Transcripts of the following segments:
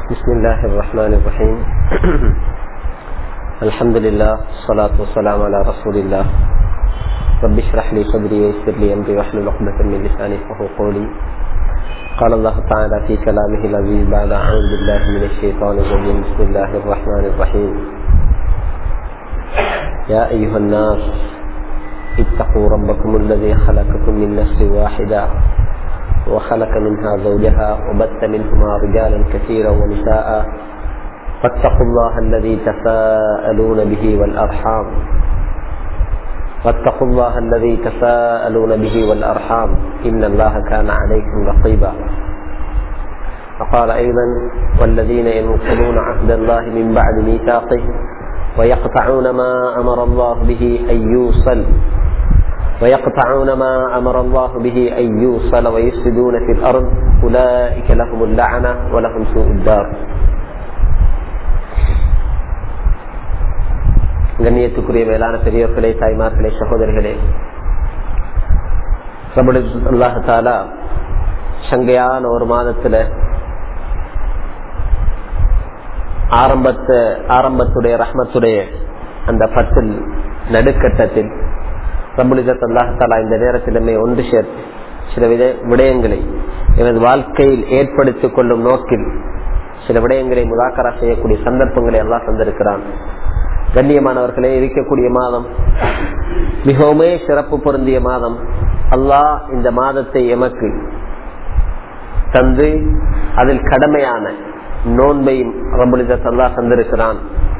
بسم الله الرحمن الرحيم الحمد لله الصلاة والسلام على رسول الله رب اشرح لي صدري ويسر لي أمري واحلل عقدة من لساني يفقهوا قولي قال الله تعالى في كلامه العزيز بعد أعوذ بالله من الشيطان الرجيم بسم الله الرحمن الرحيم يا أيها الناس اتقوا ربكم الذي خلقكم من نفس واحدة وخلق منها زوجها وبث منهما رجالا كثيرا ونساء فاتقوا الله الذي تساءلون به والأرحام واتقوا الله الذي تساءلون به والأرحام إن الله كان عليكم رقيبا فقال أيضا والذين ينقضون عهد الله من بعد ميثاقه ويقطعون ما أمر الله به أن يوصل ويقطعون ما أمر الله به أن يوصل ويفسدون في الأرض أولئك لهم اللعنة ولهم سوء الدار கண்ணியத்துக்குரிய மேலான பெரியவர்களே தாய்மார்களே சகோதரிகளே அல்லாஹாலா சங்கையான ஒரு மாதத்துல ஆரம்பத்தை ஆரம்பத்துடைய ரஹ்மத்துடைய அந்த பத்தில் நடுக்கட்டத்தில் ரபுலிசத் அல்லாஹாலா இந்த நேரத்திலுமே ஒன்று சேர்த்து சில வித விடயங்களை எனது வாழ்க்கையில் ஏற்படுத்திக் கொள்ளும் நோக்கில் சில விடயங்களை முதாக்கரா செய்யக்கூடிய சந்தர்ப்பங்களை எல்லாம் தந்திருக்கிறான் கண்ணியமானவர்களே இருக்கக்கூடிய மாதம் மிகவுமே சிறப்பு பொருந்திய மாதம் அல்லாஹ் இந்த மாதத்தை எமக்கு தந்து அதில் கடமையான நோன்பை ரபுலிசத் அல்லாஹ் தந்திருக்கிறான்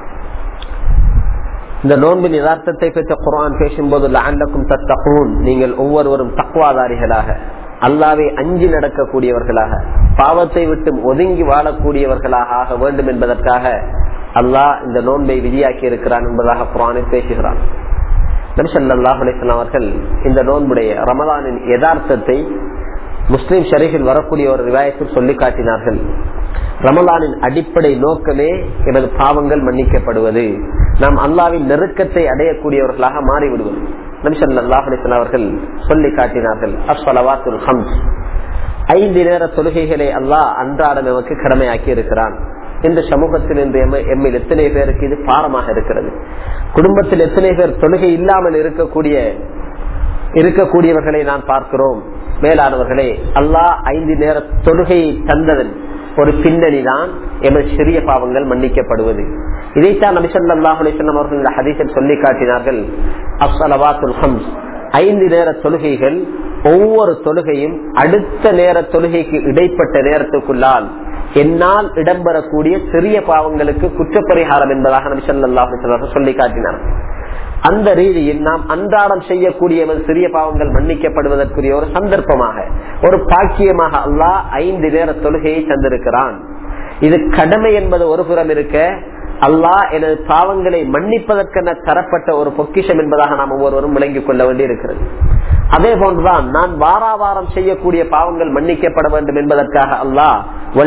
இந்த நோன்பின் யதார்த்தத்தை பெற்ற குரான் பேசும்போது லாண்டக்கும் தத்தகூன் நீங்கள் ஒவ்வொருவரும் தக்குவாதாரிகளாக அல்லாவே அஞ்சி நடக்கக்கூடியவர்களாக பாவத்தை விட்டு ஒதுங்கி வாழக்கூடியவர்களாக ஆக வேண்டும் என்பதற்காக அல்லாஹ் இந்த நோன்பை விதியாக்கி இருக்கிறான் என்பதாக குரானில் பேசுகிறான் நபிசல்லாஹ் அலிஸ்லாம் அவர்கள் இந்த நோன்புடைய ரமதானின் யதார்த்தத்தை முஸ்லிம் ஷரீஃபில் வரக்கூடிய ஒரு விவாயத்தில் சொல்லி காட்டினார்கள் ரமலானின் அடிப்படை நோக்கமே எனது பாவங்கள் மன்னிக்கப்படுவது நாம் அல்லாவின் நெருக்கத்தை அடையக்கூடியவர்களாக மாறிவிடுவது நபிசல்லாஹ் அலிஸ்லாம் அவர்கள் சொல்லி காட்டினார்கள் அஸ்வலவாத்துல் ஹம்ஸ் ஐந்து நேர தொழுகைகளை அல்லாஹ் அன்றாடம் நமக்கு கடமையாக்கி இருக்கிறான் இந்த சமூகத்தில் இன்று எம்மில் எத்தனை பேருக்கு இது பாரமாக இருக்கிறது குடும்பத்தில் எத்தனை பேர் தொழுகை இல்லாமல் இருக்கக்கூடிய இருக்கக்கூடியவர்களை நான் பார்க்கிறோம் மேலானவர்களே அல்லாஹ் ஐந்து நேர தொழுகையை தந்ததன் ஒரு பின்னணி தான் எமது சிறிய பாவங்கள் மன்னிக்கப்படுவது இதைத்தான் நபிசல்லாஹ் அலிசல்லாம் அவர்கள் இந்த ஹதீஸில் சொல்லி காட்டினார்கள் அப்சலவாத்துல் ஹம்ஸ் ஐந்து நேர தொழுகைகள் ஒவ்வொரு தொழுகையும் அடுத்த நேர தொழுகைக்கு இடைப்பட்ட நேரத்துக்குள்ளால் என்னால் இடம்பெறக்கூடிய சிறிய பாவங்களுக்கு குற்றப்பரிகாரம் என்பதாக நபி சொல்லாஹ் சொல்லி காட்டினார் அந்த ரீதியில் நாம் அன்றாடம் செய்யக்கூடிய சிறிய பாவங்கள் மன்னிக்கப்படுவதற்குரிய ஒரு சந்தர்ப்பமாக ஒரு பாக்கியமாக அல்லாஹ் ஐந்து நேர தொழுகையை தந்திருக்கிறான் இது கடமை என்பது ஒரு புறம் இருக்க அல்லாஹ் எனது பாவங்களை மன்னிப்பதற்கென தரப்பட்ட ஒரு பொக்கிஷம் என்பதாக நாம் ஒவ்வொருவரும் விளங்கிக் கொள்ள வேண்டி இருக்கிறது அதே போன்றுதான் நான் வாராவாரம் செய்யக்கூடிய பாவங்கள் மன்னிக்கப்பட வேண்டும் என்பதற்காக அல்லாஹ்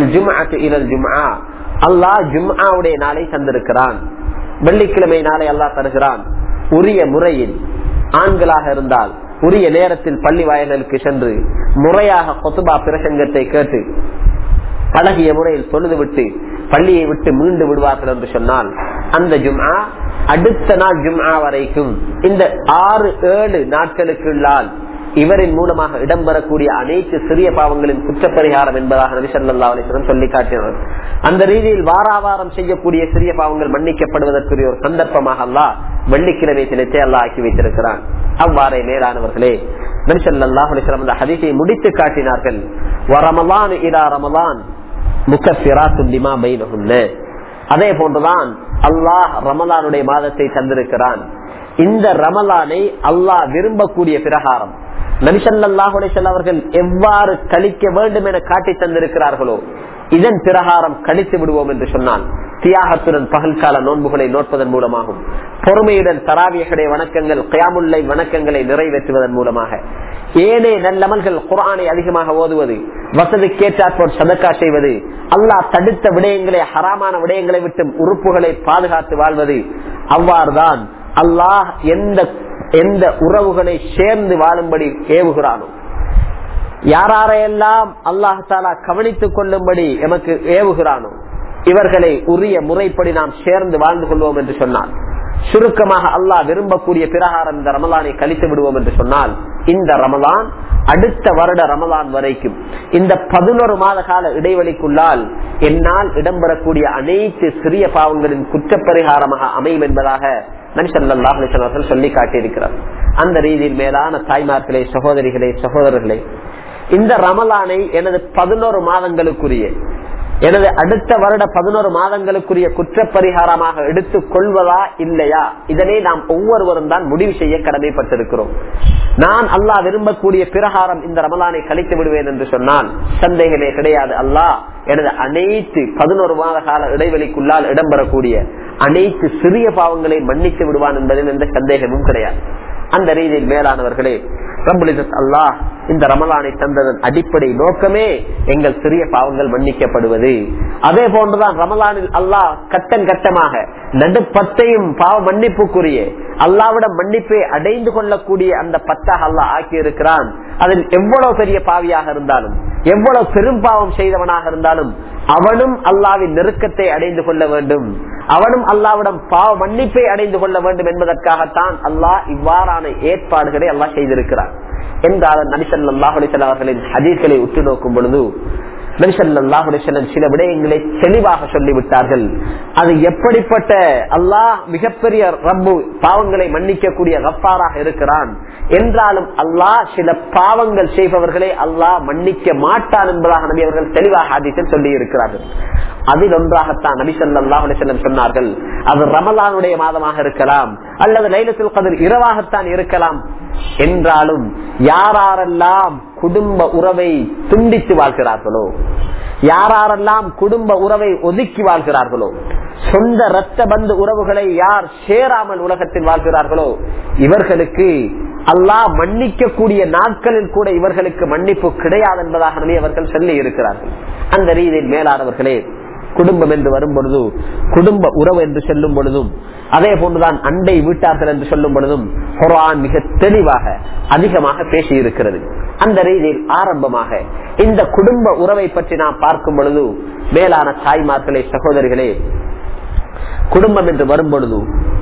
அல்லாஹ் ஜும்ஆவுடைய நாளை தந்திருக்கிறான் வெள்ளிக்கிழமை நாளை அல்லாஹ் தருகிறான் உரிய முறையில் ஆண்களாக இருந்தால் உரிய நேரத்தில் பள்ளி வாயல்களுக்கு சென்று முறையாக கொத்துபா பிரசங்கத்தை கேட்டு பழகிய முறையில் தொழுது விட்டு பள்ளியை விட்டு மீண்டு விடுவார்கள் என்று சொன்னால் அந்த ஜும்ஆ அடுத்த நாள் ஜும்ஆ வரைக்கும் இந்த ஆறு ஏழு நாட்களுக்குள்ளால் இவரின் மூலமாக இடம்பெறக்கூடிய அனைத்து சிறிய பாவங்களின் குற்றப்பரிகாரம் என்பதாக நபிசல்லா அலிஸ்வரம் சொல்லி காட்டினார் அந்த ரீதியில் வாராவாரம் செய்யக்கூடிய சிறிய பாவங்கள் மன்னிக்கப்படுவதற்குரிய ஒரு சந்தர்ப்பமாக அல்லா வெள்ளிக்கிழமை தினத்தை அல்லா ஆக்கி வைத்திருக்கிறான் அவ்வாறே மேலானவர்களே நபிசல்லாஹ் அலிஸ்வரம் அந்த ஹதீஸை முடித்து காட்டினார்கள் ரமலான் இரா ரமலான் முக்கியமா பைனகுன்ன அதே போன்றுதான் அல்லாஹ் ரமலானுடைய மாதத்தை தந்திருக்கிறான் இந்த ரமலானை அல்லாஹ் விரும்பக்கூடிய பிரகாரம் நபிசல்லாஹுடைய அவர்கள் எவ்வாறு கழிக்க வேண்டும் என காட்டி தந்திருக்கிறார்களோ இதன் பிரகாரம் கழித்து விடுவோம் என்று சொன்னால் தியாகத்துடன் பகல்கால நோன்புகளை நோட்பதன் மூலமாகும் பொறுமையுடன் தராவியடைய வணக்கங்கள் கயாமுல்லை வணக்கங்களை நிறைவேற்றுவதன் மூலமாக ஏனே நல்லமல்கள் குரானை அதிகமாக ஓதுவது வசதி கேட்டாற்போர் சதக்கா செய்வது அல்லாஹ் தடுத்த விடயங்களை ஹராமான விடயங்களை விட்டு உறுப்புகளை பாதுகாத்து வாழ்வது அவ்வாறுதான் அல்லாஹ் எந்த எந்த உறவுகளை சேர்ந்து வாழும்படி ஏவுகிறானோ யாரையெல்லாம் அல்லாஹாலா கவனித்துக் கொள்ளும்படி எமக்கு ஏவுகிறானோ இவர்களை உரிய முறைப்படி நாம் சேர்ந்து வாழ்ந்து கொள்வோம் என்று சொன்னார் சுருக்கமாக அல்லாஹ் விரும்பக்கூடிய பிரகாரம் இந்த ரமலானை கழித்து விடுவோம் என்று சொன்னால் இந்த ரமலான் அடுத்த வருட ரமலான் வரைக்கும் இந்த பதினோரு மாத கால இடைவெளிக்குள்ளால் என்னால் இடம்பெறக்கூடிய அனைத்து சிறிய பாவங்களின் குற்றப்பரிகாரமாக அமையும் என்பதாக நபிசல்லாஹர்கள் சொல்லி காட்டியிருக்கிறார் அந்த ரீதியில் மேலான தாய்மார்களே சகோதரிகளே சகோதரர்களே இந்த ரமலானை எனது பதினோரு மாதங்களுக்குரிய எனது அடுத்த வருட பதினோரு மாதங்களுக்குரிய குற்றப்பரிகாரமாக எடுத்துக் கொள்வதா இல்லையா இதனை நாம் ஒவ்வொருவரும் தான் முடிவு செய்ய கடமைப்பட்டிருக்கிறோம் நான் அல்லாஹ் விரும்பக்கூடிய பிரகாரம் இந்த ரமலானை கழித்து விடுவேன் என்று சொன்னால் சந்தேகமே கிடையாது அல்லாஹ் எனது அனைத்து பதினோரு மாத கால இடைவெளிக்குள்ளால் இடம்பெறக்கூடிய அனைத்து சிறிய பாவங்களை மன்னித்து விடுவான் என்பதில் எந்த சந்தேகமும் கிடையாது அந்த ரீதியில் மேலானவர்களே அல்லாஹ் இந்த ரமலானை தந்ததன் அடிப்படை நோக்கமே எங்கள் சிறிய பாவங்கள் மன்னிக்கப்படுவது அதே போன்றுதான் ரமலானில் அல்லாஹ் கட்டம் கட்டமாக நடுப்பத்தையும் பாவ மன்னிப்புக்குரிய அல்லாவிடம் மன்னிப்பை அடைந்து கொள்ளக்கூடிய அந்த பத்தாக அல்லாஹ் ஆக்கி இருக்கிறான் அதில் எவ்வளவு பெரிய பாவியாக இருந்தாலும் எவ்வளவு பெரும் பாவம் செய்தவனாக இருந்தாலும் அவனும் அல்லாவின் நெருக்கத்தை அடைந்து கொள்ள வேண்டும் அவனும் அல்லாவிடம் பாவ மன்னிப்பை அடைந்து கொள்ள வேண்டும் என்பதற்காகத்தான் அல்லாஹ் இவ்வாறான ஏற்பாடுகளை அல்லாஹ் செய்திருக்கிறார் என்றால் நபிசல்லாஹ் அலிசல்ல அவர்களின் ஹதீஸ்களை உற்று நோக்கும் பொழுது நபிசல்லாஹுடன் சில விடயங்களை தெளிவாக சொல்லிவிட்டார்கள் அது எப்படிப்பட்ட அல்லாஹ் மிகப்பெரிய ரப்பு பாவங்களை மன்னிக்கக்கூடிய ரப்பாராக இருக்கிறான் என்றாலும் அல்லாஹ் சில பாவங்கள் செய்பவர்களை அல்லாஹ் மன்னிக்க மாட்டான் என்பதாக நபி அவர்கள் தெளிவாக ஆதித்தில் சொல்லி இருக்கிறார்கள் அதில் ஒன்றாகத்தான் நபி சொல்லாஹ் அலிசல்லம் சொன்னார்கள் அது ரமலானுடைய மாதமாக இருக்கலாம் அல்லது லைலத்துல் கதிர் இரவாகத்தான் இருக்கலாம் என்றாலும் யாரெல்லாம் குடும்ப உறவை துண்டித்து வாழ்கிறார்களோ யாரெல்லாம் குடும்ப உறவை ஒதுக்கி வாழ்கிறார்களோ சொந்த ரத்த பந்து உறவுகளை யார் சேராமல் உலகத்தில் வாழ்கிறார்களோ இவர்களுக்கு அல்லாஹ் மன்னிக்கக்கூடிய நாட்களில் கூட இவர்களுக்கு மன்னிப்பு கிடையாது என்பதாக அவர்கள் சொல்லி இருக்கிறார்கள் அந்த ரீதியில் மேலானவர்களே குடும்பம் என்று வரும் பொழுது குடும்ப உறவு என்று சொல்லும் பொழுதும் அதே போன்றுதான் அண்டை வீட்டார்கள் என்று சொல்லும் பொழுதும் குரான் மிக தெளிவாக அதிகமாக பேசி இருக்கிறது அந்த ரீதியில் ஆரம்பமாக இந்த குடும்ப உறவை பற்றி நாம் பார்க்கும் பொழுது மேலான தாய்மார்களே சகோதரிகளே குடும்பம் என்று வரும் பொழுது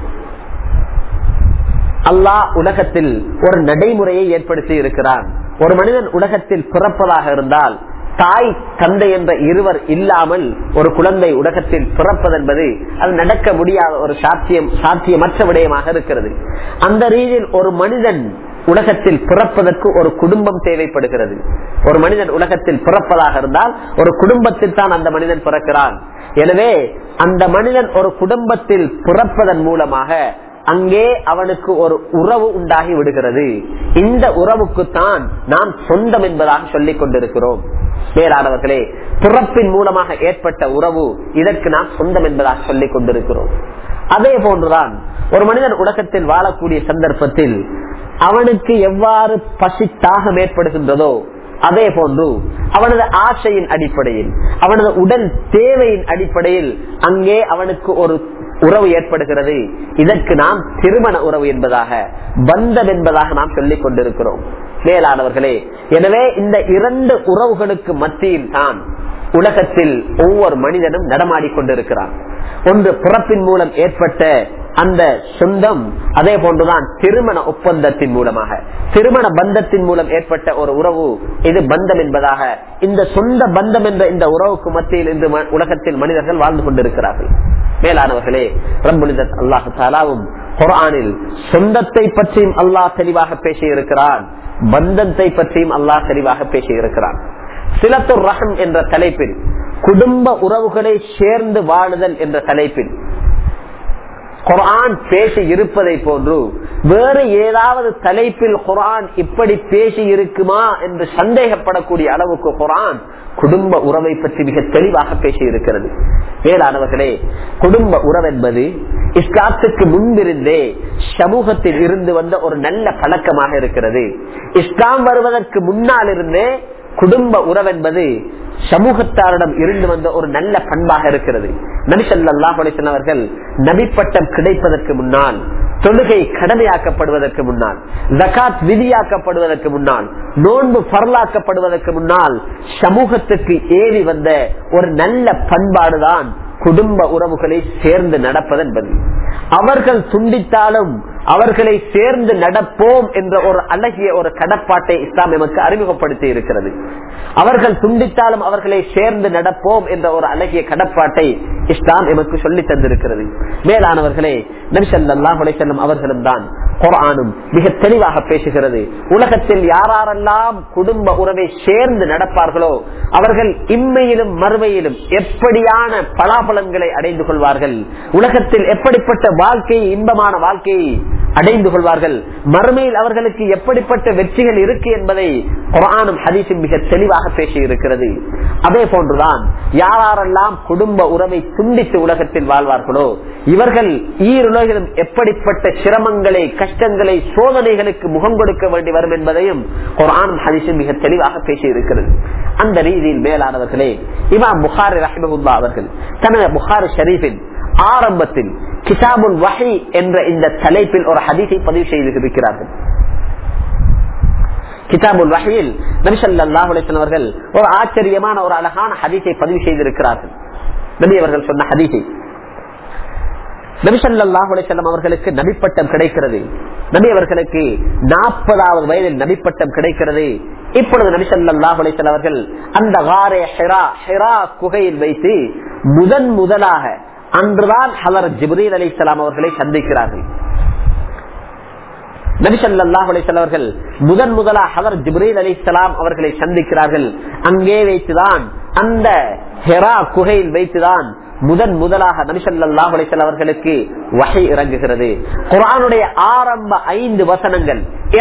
அல்லாஹ் உலகத்தில் ஒரு நடைமுறையை ஏற்படுத்தி இருக்கிறான் ஒரு மனிதன் உலகத்தில் பிறப்பதாக இருந்தால் தாய் தந்தை என்ற இருவர் இல்லாமல் ஒரு குழந்தை உலகத்தில் பிறப்பதென்பது அது நடக்க முடியாத ஒரு சாத்தியம் சாத்தியமற்ற விடயமாக இருக்கிறது அந்த ரீதியில் ஒரு மனிதன் உலகத்தில் பிறப்பதற்கு ஒரு குடும்பம் தேவைப்படுகிறது ஒரு மனிதன் உலகத்தில் பிறப்பதாக இருந்தால் ஒரு குடும்பத்தில் தான் அந்த மனிதன் பிறக்கிறான் எனவே அந்த மனிதன் ஒரு குடும்பத்தில் பிறப்பதன் மூலமாக அங்கே அவனுக்கு ஒரு உறவு உண்டாகி விடுகிறது இந்த உறவுக்குத்தான் நாம் சொந்தம் என்பதாக சொல்லிக் கொண்டிருக்கிறோம் மேலானவர்களே பிறப்பின் மூலமாக ஏற்பட்ட உறவு இதற்கு நாம் சொந்தம் என்பதாக சொல்லிக் கொண்டிருக்கிறோம் அதே போன்றுதான் ஒரு மனிதன் உலகத்தில் வாழக்கூடிய சந்தர்ப்பத்தில் அவனுக்கு எவ்வாறு பசி தாகம் ஏற்படுகின்றதோ அதே போன்று அவனது ஆசையின் அடிப்படையில் அவனது உடல் தேவையின் அடிப்படையில் அங்கே அவனுக்கு ஒரு உறவு ஏற்படுகிறது இதற்கு நாம் திருமண உறவு என்பதாக பந்தம் என்பதாக நாம் சொல்லிக் கொண்டிருக்கிறோம் மேலானவர்களே எனவே இந்த இரண்டு உறவுகளுக்கு மத்தியில் தான் உலகத்தில் ஒவ்வொரு மனிதனும் நடமாடிக்கொண்டிருக்கிறான் ஒன்று பிறப்பின் மூலம் ஏற்பட்ட அந்த சொந்தம் அதே போன்றுதான் திருமண ஒப்பந்தத்தின் மூலமாக திருமண பந்தத்தின் மூலம் ஏற்பட்ட ஒரு உறவு இது பந்தம் என்பதாக இந்த சொந்த பந்தம் என்ற இந்த உறவுக்கு மத்தியில் இன்று உலகத்தில் மனிதர்கள் வாழ்ந்து கொண்டிருக்கிறார்கள் மேலானவர்களே ரம்புனிதத் அல்லாஹு தாலாவும் குரானில் சொந்தத்தை பற்றியும் அல்லாஹ் தெளிவாக பேசியிருக்கிறான் பந்தத்தை பற்றியும் அல்லாஹ் தெளிவாக பேசியிருக்கிறான் சிலத்துர் ரகம் என்ற தலைப்பில் குடும்ப உறவுகளை சேர்ந்து வாழுதல் என்ற தலைப்பில் குரான் பேசி இருப்பதை போன்று வேறு ஏதாவது தலைப்பில் குரான் இப்படி பேசி இருக்குமா என்று சந்தேகப்படக்கூடிய அளவுக்கு குரான் குடும்ப உறவை பற்றி மிக தெளிவாக பேசி இருக்கிறது வேளாணவர்களே குடும்ப உறவு என்பது இஸ்லாத்துக்கு முன்பிருந்தே சமூகத்தில் இருந்து வந்த ஒரு நல்ல பழக்கமாக இருக்கிறது இஸ்லாம் வருவதற்கு முன்னால் இருந்தே குடும்ப உறவு என்பது சமூகத்தாரிடம் இருந்து வந்த ஒரு நல்ல பண்பாக இருக்கிறது நபிசல்லாஹ் அவர்கள் நபிப்பட்டம் கிடைப்பதற்கு முன்னால் தொழுகை கடமையாக்கப்படுவதற்கு முன்னால் ஜகாத் விதியாக்கப்படுவதற்கு முன்னால் நோன்பு பரலாக்கப்படுவதற்கு முன்னால் சமூகத்துக்கு ஏறி வந்த ஒரு நல்ல பண்பாடுதான் குடும்ப உறவுகளை சேர்ந்து நடப்பது என்பது அவர்கள் துண்டித்தாலும் அவர்களை சேர்ந்து நடப்போம் என்ற ஒரு அழகிய ஒரு கடப்பாட்டை இஸ்லாம் எமக்கு அறிமுகப்படுத்தி இருக்கிறது அவர்கள் துண்டித்தாலும் அவர்களை சேர்ந்து நடப்போம் என்ற ஒரு அழகிய கடப்பாட்டை இஸ்லாம் எமக்கு சொல்லி தந்திருக்கிறது மேலானவர்களே நபிசல்லாஹ் செல்லும் அவர்களும் தான் குரானும் மிக தெளிவாக பேசுகிறது உலகத்தில் யாரெல்லாம் குடும்ப உறவை சேர்ந்து நடப்பார்களோ அவர்கள் இம்மையிலும் மறுமையிலும் எப்படியான பலாபலன்களை அடைந்து கொள்வார்கள் உலகத்தில் எப்படிப்பட்ட வாழ்க்கையை இன்பமான வாழ்க்கையை அடைந்து கொள்வார்கள் மறுமையில் அவர்களுக்கு எப்படிப்பட்ட வெற்றிகள் இருக்கு என்பதை குரானும் ஹதீஸும் மிக தெளிவாக பேசி இருக்கிறது அதே போன்றுதான் யாரெல்லாம் குடும்ப உறவை துண்டித்து உலகத்தில் வாழ்வார்களோ இவர்கள் ஈருலகிலும் எப்படிப்பட்ட சிரமங்களை கஷ்டங்களை சோதனைகளுக்கு முகம் கொடுக்க வேண்டி வரும் என்பதையும் குரானும் ஹதீஸும் மிக தெளிவாக பேசி இருக்கிறது அந்த ரீதியில் மேலானவர்களே இமாம் புகாரி ரஹிமகுல்லா அவர்கள் தனது புகாரி ஷரீஃபின் ஆரம்பத்தில் கிதாபுல் வஹி என்ற இந்த தலைப்பில் ஒரு ஹதீஸை பதிவு செய்திருக்கிறார்கள் கிதாபுல் வகையில் நபிசல்லாஹ் அவர்கள் ஒரு ஆச்சரியமான ஒரு அழகான ஹதீஸை பதிவு செய்திருக்கிறார்கள் நபி அவர்கள் சொன்ன ஹதீஸை நபிசல்லாஹ் அலிசல்லாம் அவர்களுக்கு நபிப்பட்டம் கிடைக்கிறது நபி அவர்களுக்கு நாற்பதாவது வயதில் நபிப்பட்டம் கிடைக்கிறது இப்பொழுது நபிசல்லாஹ் அலிசல்லாம் அவர்கள் அந்த வாரே ஹெரா ஹெரா குகையில் வைத்து முதன் முதலாக அன்றுதான் ஹலர் ஜிப்ரீல் அலி இஸ்லாம் அவர்களை சந்திக்கிறார்கள் நபிசல்லாஹ் அலிசல் அவர்கள் முதன் முதலா ஹலர் ஜிப்ரீல் அலி இஸ்லாம் அவர்களை சந்திக்கிறார்கள் அங்கே வைத்துதான் அந்த ஹெரா குகையில் வைத்துதான் முதன் முதலாக நபிசல்லாஹ் அலிசல் அவர்களுக்கு வகை இறங்குகிறது குரானுடைய ஆரம்ப ஐந்து வசனங்கள்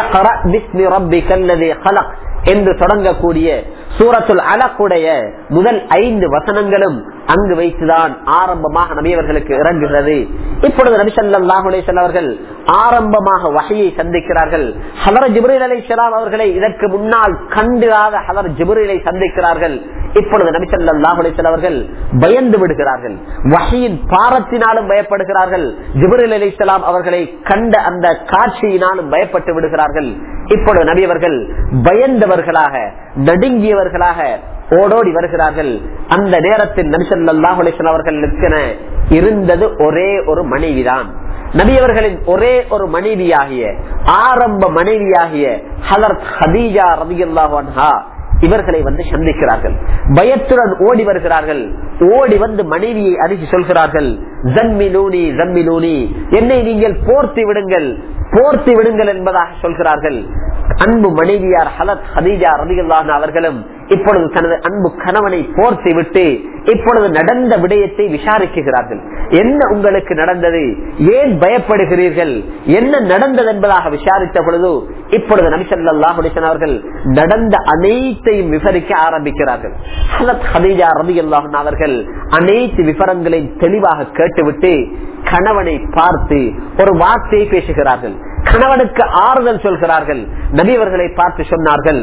என்று தொடங்கக்கூடிய சூரத்துல் அலக்குடைய முதல் ஐந்து வசனங்களும் அங்கு வைத்துதான் ஆரம்பமாக நபியவர்களுக்கு இறங்குகிறது இப்பொழுது நபிசல்லாஹு அலிசல் அவர்கள் ஆரம்பமாக வகையை சந்திக்கிறார்கள் ஹலர் ஜிப்ரீல் அலி இஸ்லாம் அவர்களை இதற்கு முன்னால் கண்டிராத ஹலர் ஜிப்ரீலை சந்திக்கிறார்கள் இப்பொழுது நபிசல்லாஹு அலிசல் அவர்கள் பயந்து விடுகிறார்கள் வகையின் பாரத்தினாலும் பயப்படுகிறார்கள் ஜிப்ரீல் அலி இஸ்லாம் அவர்களை கண்ட அந்த காட்சியினாலும் பயப்பட்டு விடுகிறார்கள் இப்பொழுது நபி அவர்கள் பயந்தவர்களாக நடுங்கியவர்களாக ஓடோடி வருகிறார்கள் அந்த நேரத்தில் நபிசல்லாஹ் அலிஸ்லாம் அவர்களுக்கு இருந்தது ஒரே ஒரு மனைவிதான் நபியவர்களின் ஒரே ஒரு மனைவியாகிய ஆரம்ப மனைவியாகிய ஹலர்த் ஹதீஜா ரதியுல்லாஹா இவர்களை வந்து சந்திக்கிறார்கள் பயத்துடன் ஓடி வருகிறார்கள் ஓடி வந்து மனைவியை அணுகி சொல்கிறார்கள் ஜம்மிலூனி ஜம்மிலூனி என்னை நீங்கள் போர்த்தி விடுங்கள் போர்த்தி விடுங்கள் என்பதாக சொல்கிறார்கள் அன்பு மனைவியார் ஹலத் ஹதீஜா ரதியுல்லான் அவர்களும் இப்பொழுது தனது அன்பு கணவனை போர்த்தி விட்டு இப்பொழுது நடந்த விடயத்தை விசாரிக்கிறார்கள் என்ன உங்களுக்கு நடந்தது ஏன் பயப்படுகிறீர்கள் என்ன நடந்தது என்பதாக விசாரித்த பொழுது இப்பொழுது நபிசல்லாஹ் அவர்கள் நடந்த அனைத்தையும் விவரிக்க ஆரம்பிக்கிறார்கள் ஹலத் ஹதீஜா ரதியுல்லாஹன் அவர்கள் அனைத்து விவரங்களையும் தெளிவாக கேட்டுவிட்டு கணவனை பார்த்து ஒரு வார்த்தையை பேசுகிறார்கள் கணவனுக்கு ஆறுதல் சொல்கிறார்கள் நபியவர்களை பார்த்து சொன்னார்கள்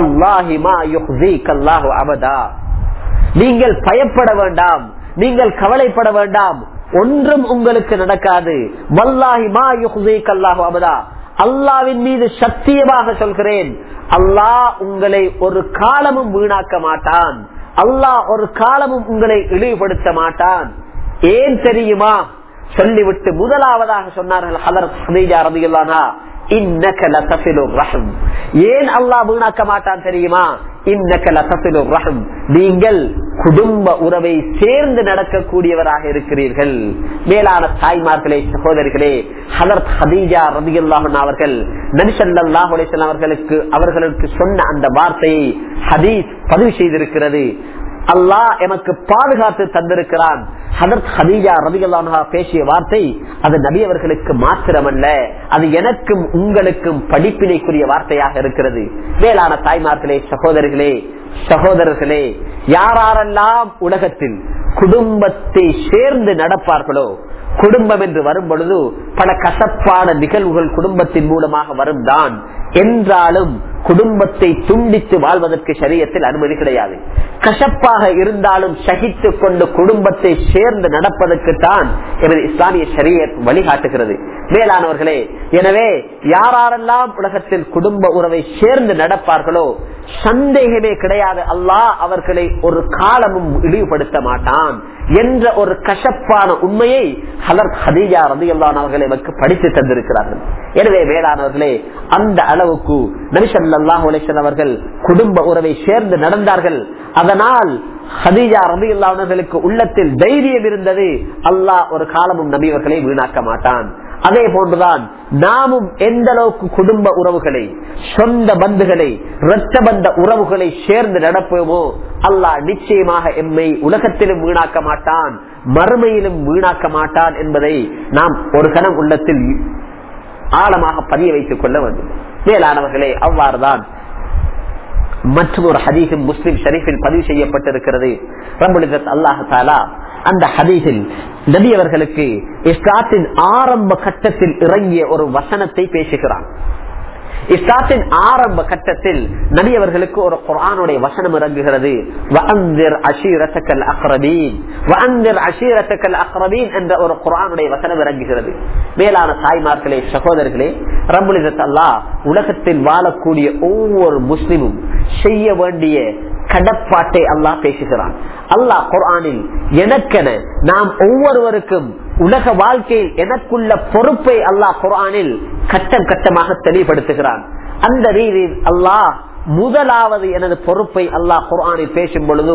நீங்கள் பயப்பட வேண்டாம் நீங்கள் கவலைப்பட வேண்டாம் ஒன்றும் உங்களுக்கு நடக்காது வல்லாஹி மா யுஹ்ஸீக் அல்லாஹு அபதா அல்லாவின் மீது சத்தியமாக சொல்கிறேன் அல்லாஹ் உங்களை ஒரு காலமும் வீணாக்க மாட்டான் அல்லாஹ் ஒரு காலமும் உங்களை இழிவுபடுத்த மாட்டான் ஏன் தெரியுமா சொல்லிவிட்டு முதலாவதாக சொன்னார்கள் ஹலர் ஹதீஜா ரதியுல்லானா இன்னக லதஃபிலு ரஹம் ஏன் அல்லாஹ் வீணாக்க மாட்டான் தெரியுமா இன்னக லதஃபிலு ரஹம் நீங்கள் குடும்ப உறவை சேர்ந்து நடக்கக்கூடியவராக இருக்கிறீர்கள் மேலான தாய்மார்களே சகோதரிகளே ஹலர்த் ஹதீஜா ரதியுல்லாஹன் அவர்கள் நபிசல்லாஹ் அலிஸ்லாம் அவர்களுக்கு அவர்களுக்கு சொன்ன அந்த வார்த்தையை ஹதீஸ் பதிவு செய்திருக்கிறது அல்லாஹ் எமக்கு பாதுகாத்து தந்திருக்கிறான் ஹதரத் ஹதீஜா ரபிகல்லானா பேசிய வார்த்தை அது நபி அவர்களுக்கு மாத்திரமல்ல அது எனக்கும் உங்களுக்கும் படிப்பினைக்குரிய வார்த்தையாக இருக்கிறது மேலான தாய்மார்களே சகோதரிகளே சகோதரர்களே யாரெல்லாம் உலகத்தில் குடும்பத்தை சேர்ந்து நடப்பார்களோ குடும்பம் என்று வரும் பொழுது பல கசப்பான நிகழ்வுகள் குடும்பத்தின் மூலமாக வரும் தான் என்றாலும் குடும்பத்தை துண்டித்து வாழ்வதற்கு சரியத்தில் அனுமதி கிடையாது கசப்பாக இருந்தாலும் சகித்து கொண்டு குடும்பத்தை சேர்ந்து நடப்பதற்கு தான் எமது இஸ்லாமிய சரிய வழிகாட்டுகிறது மேலானவர்களே எனவே யாரெல்லாம் உலகத்தில் குடும்ப உறவை சேர்ந்து நடப்பார்களோ சந்தேகமே கிடையாது அல்லாஹ் அவர்களை ஒரு காலமும் இழிவுபடுத்த மாட்டான் என்ற ஒரு கசப்பான உண்மையை ஹலர் ஹதீஜா ரதியல்லான் அவர்கள் எமக்கு படித்து தந்திருக்கிறார்கள் எனவே வேளாணவர்களே அந்த அளவுக்கு நபிசல்லாஹ் உலேசன் அவர்கள் குடும்ப உறவை சேர்ந்து நடந்தார்கள் அதனால் ஹதீஜா ரதியுல்லானவர்களுக்கு உள்ளத்தில் தைரியம் இருந்தது அல்லாஹ் ஒரு காலமும் நபியவர்களை வீணாக்க மாட்டான் அதே போன்றுதான் நாமும் எந்த அளவுக்கு குடும்ப உறவுகளை சொந்த பந்துகளை இரத்த பந்த உறவுகளை சேர்ந்து நடப்போமோ அல்லாஹ் நிச்சயமாக எம்மை உலகத்திலும் வீணாக்க மாட்டான் மறுமையிலும் வீணாக்க மாட்டான் என்பதை நாம் ஒரு கணம் உள்ளத்தில் ஆழமாக பதிய வைத்துக் கொள்ள வேண்டும் மேலானவர்களே அவ்வாறுதான் மற்றும் ஒரு ஹதீஸும் முஸ்லிம் ஷரீஃபில் பதிவு செய்யப்பட்டிருக்கிறது ரபுலிசத் அல்லாஹ் தாலா அந்த ஹதீஸில் நபி அவர்களுக்கு இஸ்லாத்தின் ஆரம்ப கட்டத்தில் இறங்கிய ஒரு வசனத்தை பேசுகிறான் இஸ்லாத்தின் ஆரம்ப கட்டத்தில் நபி அவர்களுக்கு ஒரு குரானுடைய வசனம் இறங்குகிறது என்ற ஒரு குரானுடைய வசனம் இறங்குகிறது மேலான தாய்மார்களே சகோதரர்களே ரபுலிசத் அல்லா உலகத்தில் வாழக்கூடிய ஒவ்வொரு முஸ்லிமும் செய்ய வேண்டிய கடப்பாட்டை அல்லாஹ் பேசுகிறான் அல்லாஹ் குரானில் எனக்கென நாம் ஒவ்வொருவருக்கும் உலக வாழ்க்கையில் எனக்குள்ள பொறுப்பை அல்லாஹ் குரானில் கட்டம் கட்டமாக தெளிவுபடுத்துகிறான் அந்த ரீதியில் அல்லாஹ் முதலாவது எனது பொறுப்பை அல்லாஹ் குரானில் பேசும் பொழுது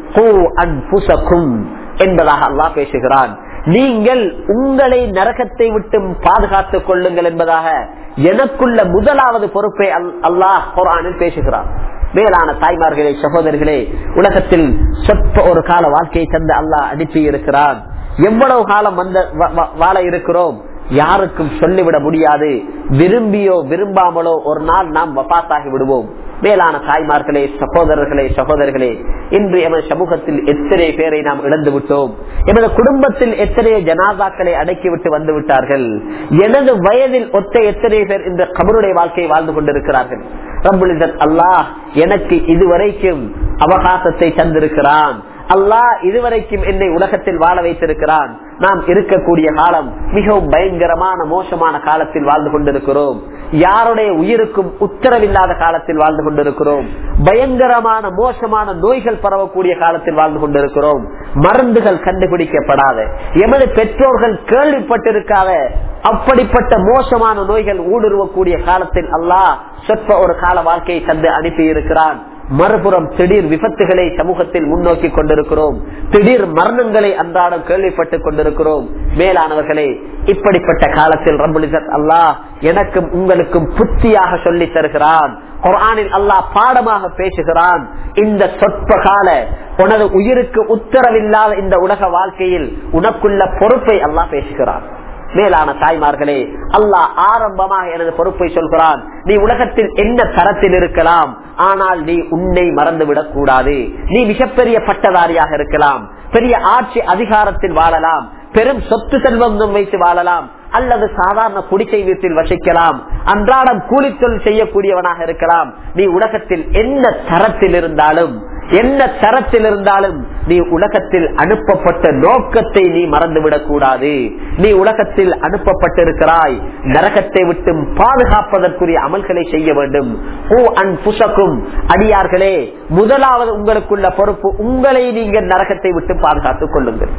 என்பதாக அல்லாஹ் பேசுகிறான் நீங்கள் உங்களை நரகத்தை விட்டு பாதுகாத்துக் கொள்ளுங்கள் என்பதாக எனக்குள்ள முதலாவது பொறுப்பை அல்லாஹ் குரானில் பேசுகிறான் மேலான தாய்மார்களே சகோதரர்களே உலகத்தில் சொற்ப ஒரு கால வாழ்க்கையை தந்து அல்லாஹ் அனுப்பி இருக்கிறான் எவ்வளவு காலம் வந்த வாழ இருக்கிறோம் யாருக்கும் சொல்லிவிட முடியாது விரும்பியோ விரும்பாமலோ ஒரு நாள் நாம் வபாத்தாகி விடுவோம் மேலான தாய்மார்களே சகோதரர்களே சகோதரர்களே இன்று எமது சமூகத்தில் எத்தனை பேரை நாம் இழந்து விட்டோம் எமது குடும்பத்தில் எத்தனை ஜனாதாக்களை அடக்கிவிட்டு வந்து விட்டார்கள் எனது வயதில் ஒத்த எத்தனை பேர் இந்த கபருடைய வாழ்க்கையை வாழ்ந்து கொண்டிருக்கிறார்கள் ரபுலிதன் அல்லாஹ் எனக்கு இதுவரைக்கும் அவகாசத்தை தந்திருக்கிறான் அல்லாஹ் இதுவரைக்கும் என்னை உலகத்தில் வாழ வைத்திருக்கிறான் நாம் இருக்கக்கூடிய காலம் மிகவும் பயங்கரமான மோசமான காலத்தில் வாழ்ந்து கொண்டிருக்கிறோம் யாருடைய உயிருக்கும் உத்தரவில்லாத காலத்தில் வாழ்ந்து கொண்டிருக்கிறோம் பயங்கரமான மோசமான நோய்கள் பரவக்கூடிய காலத்தில் வாழ்ந்து கொண்டிருக்கிறோம் மருந்துகள் கண்டுபிடிக்கப்படாத எமது பெற்றோர்கள் கேள்விப்பட்டிருக்காத அப்படிப்பட்ட மோசமான நோய்கள் ஊடுருவக்கூடிய காலத்தில் அல்லாஹ் சொற்ப ஒரு கால வாழ்க்கையை தந்து அனுப்பி இருக்கிறான் மறுபுறம் திடீர் விபத்துகளை சமூகத்தில் முன்னோக்கி கொண்டிருக்கிறோம் திடீர் மரணங்களை அன்றாடம் கேள்விப்பட்டுக் கொண்டிருக்கிறோம் மேலானவர்களே இப்படிப்பட்ட காலத்தில் ரபுலிசத் அல்லாஹ் எனக்கும் உங்களுக்கும் புத்தியாக சொல்லி தருகிறான் குரானில் அல்லாஹ் பாடமாக பேசுகிறான் இந்த சொற்ப கால உனது உயிருக்கு உத்தரவில்லாத இந்த உலக வாழ்க்கையில் உனக்குள்ள பொறுப்பை அல்லாஹ் பேசுகிறான் மேலான தாய்மார்களே அல்லாஹ் ஆரம்பமாக எனது பொறுப்பை சொல்கிறான் நீ உலகத்தில் என்ன தரத்தில் இருக்கலாம் ஆனால் நீ உன்னை மறந்துவிடக் கூடாது நீ மிகப்பெரிய பட்டதாரியாக இருக்கலாம் பெரிய ஆட்சி அதிகாரத்தில் வாழலாம் பெரும் சொத்து செல்வம் வைத்து வாழலாம் அல்லது சாதாரண குடிசை வீட்டில் வசிக்கலாம் அன்றாடம் கூலித்தொழில் செய்யக்கூடியவனாக இருக்கலாம் நீ உலகத்தில் என்ன தரத்தில் இருந்தாலும் என்ன தரத்தில் இருந்தாலும் நீ உலகத்தில் அனுப்பப்பட்ட நோக்கத்தை நீ மறந்துவிடக் கூடாது நீ உலகத்தில் அனுப்பப்பட்டிருக்கிறாய் நரகத்தை விட்டு பாதுகாப்பதற்குரிய அமல்களை செய்ய வேண்டும் ஓ அன் புசக்கும் அடியார்களே முதலாவது உங்களுக்குள்ள பொறுப்பு உங்களை நீங்கள் நரகத்தை விட்டு பாதுகாத்துக் கொள்ளுங்கள்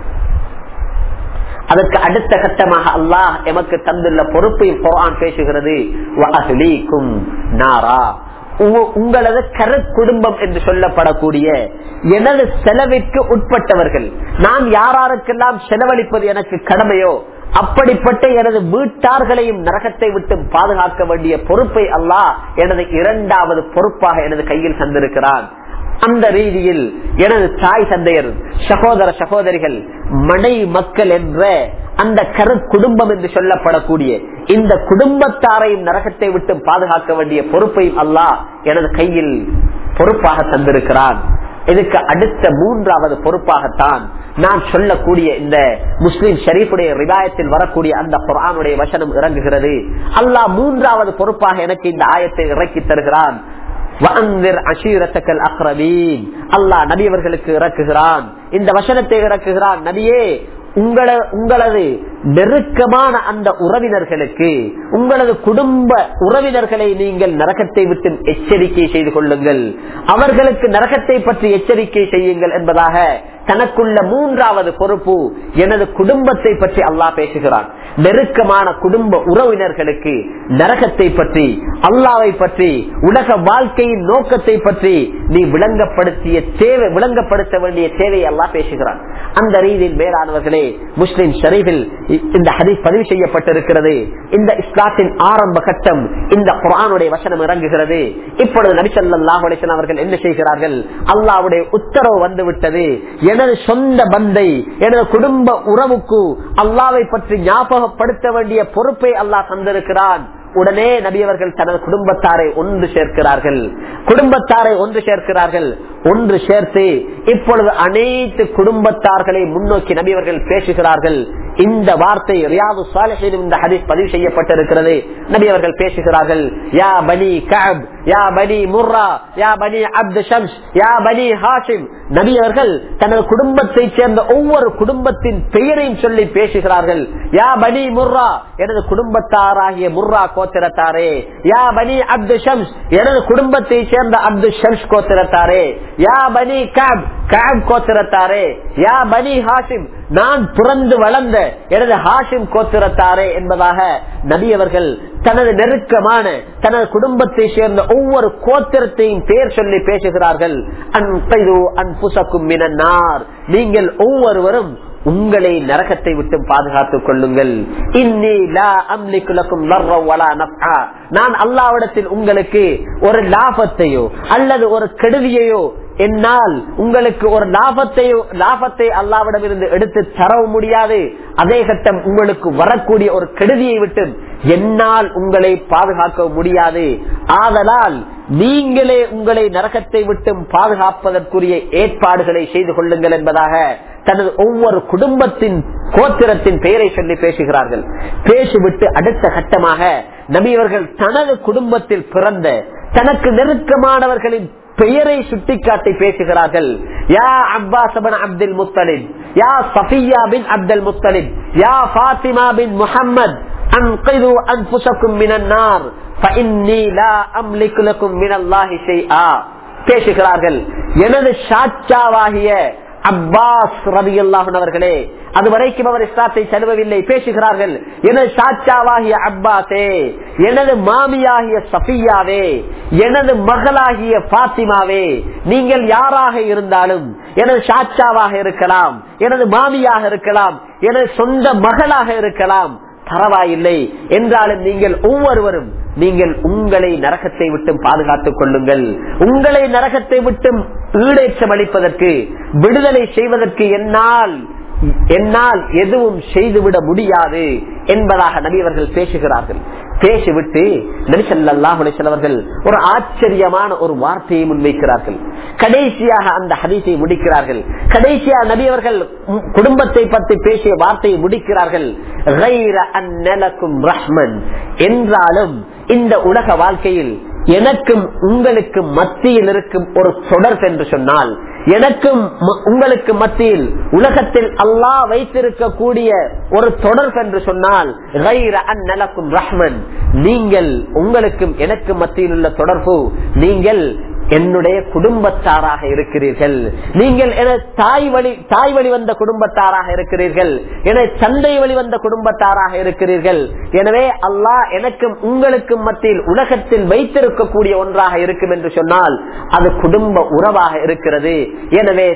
அதற்கு அடுத்த கட்டமாக அல்லாஹ் எமக்கு தந்துள்ள பொறுப்பை குரான் பேசுகிறது நாரா உங்களது கரு குடும்பம் என்று சொல்லப்படக்கூடிய எனது செலவிற்கு உட்பட்டவர்கள் நான் யாராருக்கெல்லாம் செலவழிப்பது எனக்கு கடமையோ அப்படிப்பட்ட எனது வீட்டார்களையும் நரகத்தை விட்டு பாதுகாக்க வேண்டிய பொறுப்பை அல்லாஹ் எனது இரண்டாவது பொறுப்பாக எனது கையில் தந்திருக்கிறான் அந்த ரீதியில் எனது தாய் தந்தையர் சகோதர சகோதரிகள் மனை மக்கள் என்ற அந்த கரு குடும்பம் என்று சொல்லப்படக்கூடிய இந்த குடும்பத்தாரையும் நரகத்தை விட்டு பாதுகாக்க வேண்டிய பொறுப்பையும் அல்லாஹ் எனது கையில் பொறுப்பாக தந்திருக்கிறான் இதுக்கு அடுத்த மூன்றாவது பொறுப்பாகத்தான் நான் சொல்லக்கூடிய இந்த முஸ்லிம் ஷரீஃபுடைய ரிவாயத்தில் வரக்கூடிய அந்த குரானுடைய வசனம் இறங்குகிறது அல்லாஹ் மூன்றாவது பொறுப்பாக எனக்கு இந்த ஆயத்தை இறக்கி தருகிறான் அல்லா நபியவர்களுக்கு இறக்குகிறான் இந்த வசனத்தை இறக்குகிறான் நபியே உங்கள உங்களது நெருக்கமான அந்த உறவினர்களுக்கு உங்களது குடும்ப உறவினர்களை நீங்கள் நரகத்தை விட்டு எச்சரிக்கை செய்து கொள்ளுங்கள் அவர்களுக்கு நரகத்தை பற்றி எச்சரிக்கை செய்யுங்கள் என்பதாக தனக்குள்ள மூன்றாவது பொறுப்பு எனது குடும்பத்தை பற்றி அல்லாஹ் பேசுகிறான் நெருக்கமான குடும்ப உறவினர்களுக்கு நரகத்தை பற்றி அல்லாவை பற்றி உலக வாழ்க்கையின் நோக்கத்தை பற்றி நீ விளங்கப்படுத்திய தேவை விளங்கப்படுத்த வேண்டிய தேவையை அல்லாஹ் பேசுகிறான் அந்த ரீதியில் மேலானவர்களே முஸ்லிம் ஷரீஃபில் இந்த ஹதீஸ் பதிவு செய்யப்பட்டிருக்கிறது இந்த இஸ்லாத்தின் ஆரம்ப கட்டம் இந்த குரானுடைய வசனம் இறங்குகிறது இப்பொழுது நபிசல்லாஹ் அவர்கள் என்ன செய்கிறார்கள் அல்லாவுடைய உத்தரவு வந்து விட்டது எனது சொந்த பந்தை எனது குடும்ப உறவுக்கு அல்லாவை பற்றி ஞாபகப்படுத்த வேண்டிய பொறுப்பை அல்லாஹ் தந்திருக்கிறான் உடனே நபியவர்கள் தனது குடும்பத்தாரை ஒன்று சேர்க்கிறார்கள் குடும்பத்தாரை ஒன்று சேர்க்கிறார்கள் ஒன்று சேர்த்து இப்பொழுது அனைத்து குடும்பத்தார்களை முன்னோக்கி நபியவர்கள் பேசுகிறார்கள் இந்த வார்த்தை ரியாது சாலிஹின் இந்த ஹதீஸ் பதிவு செய்யப்பட்டிருக்கிறது நபி அவர்கள் பேசுகிறார்கள் யா பனி கஅப் யா பனி முர்ரா யா பனி அப்து ஷம்ஸ் யா பனி ஹாஷிம் நபி அவர்கள் தனது குடும்பத்தைச் சேர்ந்த ஒவ்வொரு குடும்பத்தின் பெயரையும் சொல்லி பேசுகிறார்கள் யா பனி முர்ரா எனது குடும்பத்தாராகிய முர்ரா கோத்திரத்தாரே யா பனி அப்து ஷம்ஸ் எனது குடும்பத்தை சேர்ந்த அப்து ஷம்ஸ் கோத்திரத்தாரே யா பனி கப் கப் கோத்திரத்தாரே யா பனி ஹாஷிம் நான் பிறந்து வளர்ந்த எனது ஹாஷிம் கோத்திரத்தாரே என்பதாக நபி அவர்கள் தனது நெருக்கமான தனது குடும்பத்தை சேர்ந்த ஒவ்வொரு கோத்திரத்தையும் பேர் சொல்லி பேசுகிறார்கள் அன்பைது அன்புசக்கும் மினார் நீங்கள் ஒவ்வொருவரும் உங்களை நரகத்தை விட்டு பாதுகாத்துக் கொள்ளுங்கள் நான் அல்லாவிடத்தில் உங்களுக்கு ஒரு லாபத்தையோ அல்லது ஒரு கெடுதியையோ என்னால் உங்களுக்கு ஒரு லாபத்தையோ லாபத்தை அல்லாவிடம் இருந்து எடுத்து தரவும் முடியாது அதே கட்டம் உங்களுக்கு வரக்கூடிய ஒரு கெடுதியை விட்டு என்னால் உங்களை பாதுகாக்க முடியாது ஆதலால் நீங்களே உங்களை நரகத்தை விட்டு பாதுகாப்பதற்குரிய ஏற்பாடுகளை செய்து கொள்ளுங்கள் என்பதாக தனது ஒவ்வொரு குடும்பத்தின் கோத்திரத்தின் பெயரை சொல்லி பேசுகிறார்கள் பேசிவிட்டு அடுத்த கட்டமாக நபியவர்கள் தனது குடும்பத்தில் பிறந்த தனக்கு நெருக்கமானவர்களின் பெயரை சுட்டிக்காட்டி பேசுகிறார்கள் யா அப்பாஸ் அப்துல் முத்தலிப் யா சஃபியா பின் அப்துல் முத்தலிப் யா பாத்திமா பின் முகம்மது أنقذوا أنفسكم من النار فإني لا أملك لكم من الله شيئا பேசுகிறார்கள் எனது சாட்சாவாகிய அப்பாஸ் ரவி அவர்களே அது வரைக்கும் அவர் இஸ்லாத்தை செலவவில்லை பேசுகிறார்கள் எனது சாச்சாவாகிய அப்பாஸே எனது மாமியாகிய சஃபியாவே எனது மகளாகிய பாத்திமாவே நீங்கள் யாராக இருந்தாலும் எனது சாச்சாவாக இருக்கலாம் எனது மாமியாக இருக்கலாம் எனது சொந்த மகளாக இருக்கலாம் பரவாயில்லை என்றாலும் நீங்கள் ஒவ்வொருவரும் நீங்கள் உங்களை நரகத்தை விட்டு பாதுகாத்துக் கொள்ளுங்கள் உங்களை நரகத்தை விட்டு ஈடேற்றம் அளிப்பதற்கு விடுதலை செய்வதற்கு என்னால் என்னால் எதுவும் செய்துவிட முடியாது என்பதாக நபி அவர்கள் பேசுகிறார்கள் பேசிவிட்டு நபிசல்லாஹுலேசவர்கள் ஒரு ஆச்சரியமான ஒரு வார்த்தையை முன்வைக்கிறார்கள் கடைசியாக அந்த ஹதீஸை முடிக்கிறார்கள் கடைசியா நபி அவர்கள் குடும்பத்தை பற்றி பேசிய வார்த்தையை முடிக்கிறார்கள் ரஹ்மன் என்றாலும் இந்த உலக வாழ்க்கையில் எனக்கும் உங்களுக்கு மத்தியில் இருக்கும் ஒரு தொடர் என்று சொன்னால் எனக்கும் உங்களுக்கு மத்தியில் உலகத்தில் அல்லாஹ் வைத்திருக்கக்கூடிய ஒரு தொடர்பு என்று சொன்னால் ரஹ்மன் நீங்கள் உங்களுக்கும் எனக்கும் மத்தியில் உள்ள தொடர்பு நீங்கள் என்னுடைய குடும்பத்தாராக இருக்கிறீர்கள் நீங்கள் என தாய் வழி தாய் வழி வந்த குடும்பத்தாராக இருக்கிறீர்கள் என சந்தை வழி வந்த குடும்பத்தாராக இருக்கிறீர்கள் எனவே அல்லாஹ் எனக்கும் உங்களுக்கும் மத்தியில் உலகத்தில் வைத்திருக்கக்கூடிய ஒன்றாக இருக்கும் என்று சொன்னால் அது குடும்ப உறவாக இருக்கிறது எனவே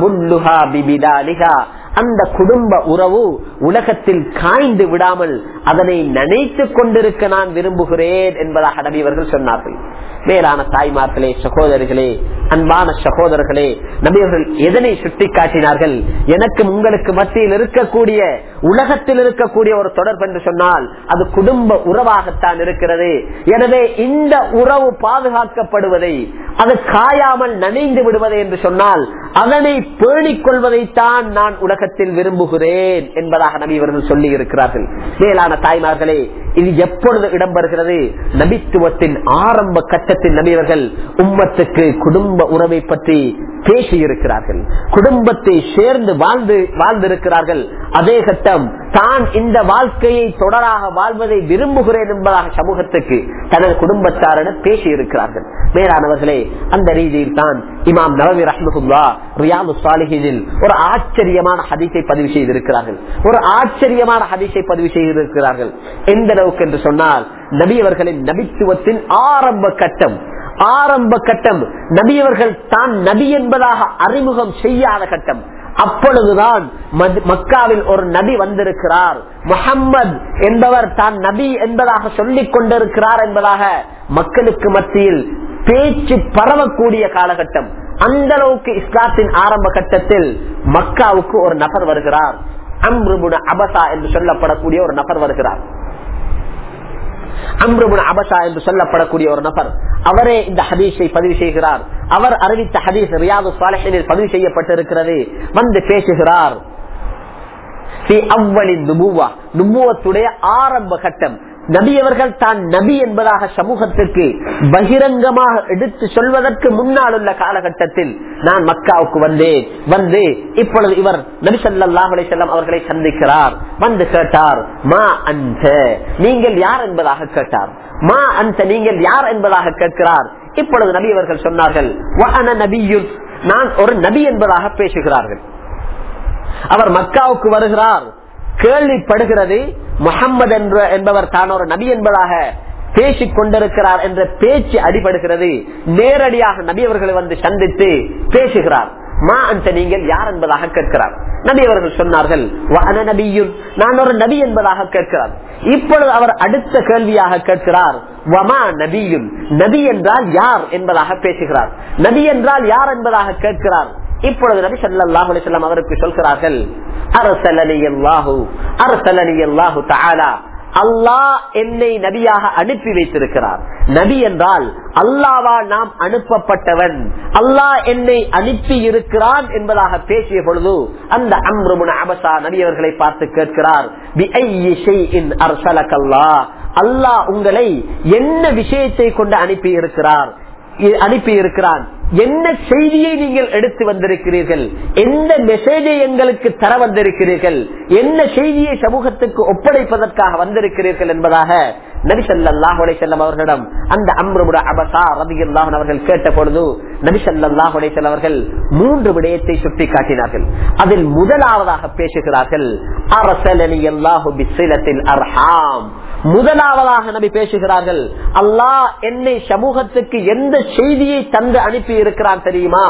அந்த குடும்ப உறவு உலகத்தில் காய்ந்து விடாமல் அதனை நினைத்துக் கொண்டிருக்க நான் விரும்புகிறேன் என்பதாக நபியவர்கள் சொன்னார்கள் மேலான தாய்மார்களே சகோதரர்களே அன்பான சகோதரர்களே நபியவர்கள் எதனை சுட்டி காட்டினார்கள் எனக்கு உங்களுக்கு மத்தியில் இருக்கக்கூடிய உலகத்தில் இருக்கக்கூடிய ஒரு தொடர்பு என்று சொன்னால் அது குடும்ப உறவாகத்தான் இருக்கிறது எனவே இந்த உறவு பாதுகாக்கப்படுவதை அது காயாமல் நனைந்து விடுவதை என்று சொன்னால் அதனை பேணிக் கொள்வதைத்தான் நான் உலகத்தில் விரும்புகிறேன் என்பதாக நபி இவர்கள் சொல்லி இருக்கிறார்கள் மேலான தாய்மார்களே இது எப்பொழுது இடம்பெறுகிறது நபித்துவத்தின் ஆரம்ப கட்டத்தில் நபியவர்கள் உம்மத் குடும்பத்துக்கு குடும்ப உறவை பற்றி பேசி இருக்கிறார்கள் குடும்பத்தை சேர்ந்து வாழ்ந்து வாழ்ந்திருக்கிறார்கள் அதே கட்டம் தான் இந்த வாழ்க்கையை தொடராக வாழ்வதை விரும்புகிறேன் என்பதாக சமூகத்துக்கு தனது குடும்பத்தாரிடம் பேசி இருக்கிறார்கள் மேலானவர்களே அந்த ரீதியில் தான் இமாம் நவவி ரஹ்மகுல்லா ரியாது சாலிஹினில் ஒரு ஆச்சரியமான ஹதீஸை பதிவு செய்திருக்கிறார்கள் ஒரு ஆச்சரியமான ஹதீஸை பதிவு செய்திருக்கிறார்கள் எந்த அளவுக்கு என்று சொன்னால் நபி அவர்களின் நபித்துவத்தின் ஆரம்ப கட்டம் ஆரம்ப கட்டம் நபியவர்கள் தான் நபி என்பதாக அறிமுகம் செய்யாத கட்டம் அப்பொழுதுதான் மக்காவில் ஒரு நபி வந்திருக்கிறார் முகம்மது என்பவர் தான் நபி என்பதாக சொல்லிக் கொண்டிருக்கிறார் என்பதாக மக்களுக்கு மத்தியில் பேச்சு பரவக்கூடிய காலகட்டம் அந்த அளவுக்கு இஸ்லாத்தின் ஆரம்ப கட்டத்தில் மக்காவுக்கு ஒரு நபர் வருகிறார் அம்ருபுன அபசா என்று சொல்லப்படக்கூடிய ஒரு நபர் வருகிறார் அம்ருபுன் அபசா என்று சொல்லப்படக்கூடிய ஒரு நபர் அவரே இந்த ஹதீஸை பதிவு செய்கிறார் அவர் அறிவித்த ஹதீஸ் ரியாது சாலைகளில் பதிவு செய்யப்பட்டிருக்கிறது வந்து பேசுகிறார் நுபுவத்துடைய ஆரம்ப கட்டம் நபியவர்கள் தான் நபி என்பதாக சமூகத்திற்கு பகிரங்கமாக எடுத்து சொல்வதற்கு முன்னால் உள்ள காலகட்டத்தில் நான் மக்காவுக்கு வந்தேன் வந்து இப்பொழுது இவர் நபி சல்லாஹ் செல்லம் அவர்களை சந்திக்கிறார் வந்து கேட்டார் மா அந்த நீங்கள் யார் என்பதாக கேட்டார் மா அந்த நீங்கள் யார் என்பதாக கேட்கிறார் இப்பொழுது நபி அவர்கள் சொன்னார்கள் நபியுல் நான் ஒரு நபி என்பதாக பேசுகிறார்கள் அவர் மக்காவுக்கு வருகிறார் கேள்விப்படுகிறது முகம்மது என்ற என்பவர் தான் ஒரு நபி என்பதாக பேசிக் கொண்டிருக்கிறார் என்ற பேச்சு அடிபடுகிறது நேரடியாக நபி அவர்களை வந்து சந்தித்து பேசுகிறார் மா அந்த நீங்கள் யார் என்பதாக கேட்கிறார் நபி அவர்கள் சொன்னார்கள் நபியுன் நான் ஒரு நபி என்பதாக கேட்கிறார் இப்பொழுது அவர் அடுத்த கேள்வியாக கேட்கிறார் வமா நபியுன் நபி என்றால் யார் என்பதாக பேசுகிறார் நபி என்றால் யார் என்பதாக கேட்கிறார் இப்பொழுது நபி சல்லாஹூ அலிஸ்லாம் அவருக்கு சொல்கிறார்கள் அரசலனி அல்லாஹு அரசலனி அல்லாஹு தாலா அல்லாஹ் என்னை நபியாக அனுப்பி வைத்திருக்கிறார் நபி என்றால் அல்லாவால் நாம் அனுப்பப்பட்டவன் அல்லாஹ் என்னை அனுப்பி இருக்கிறான் என்பதாக பேசிய பொழுது அந்த அம்ருமுன அபசா நபி அவர்களை பார்த்து கேட்கிறார் அல்லாஹ் உங்களை என்ன விஷயத்தை கொண்டு அனுப்பி இருக்கிறார் அனுப்பி இருக்கிறான் என்ன செய்தியை நீங்கள் எடுத்து வந்திருக்கிறீர்கள் எந்த மெசேஜை எங்களுக்கு தர வந்திருக்கிறீர்கள் என்ன செய்தியை சமூகத்துக்கு ஒப்படைப்பதற்காக வந்திருக்கிறீர்கள் என்பதாக நபிசல்லாஹ் செல்லம் அவர்களிடம் அந்த அம்ருமுட அபசா ரபிகுல்லாஹன் அவர்கள் கேட்ட பொழுது நபிசல்லாஹ் செல்லம் அவர்கள் மூன்று விடயத்தை சுட்டி காட்டினார்கள் அதில் முதலாவதாக பேசுகிறார்கள் அரசலனி அல்லாஹு பிசிலத்தில் அர்ஹாம் முதலாவதாக நபி பேசுகிறார்கள் அல்லாஹ் என்னை சமூகத்துக்கு எந்த செய்தியை தந்து அனுப்பி இருக்கிறான் தெரியுமா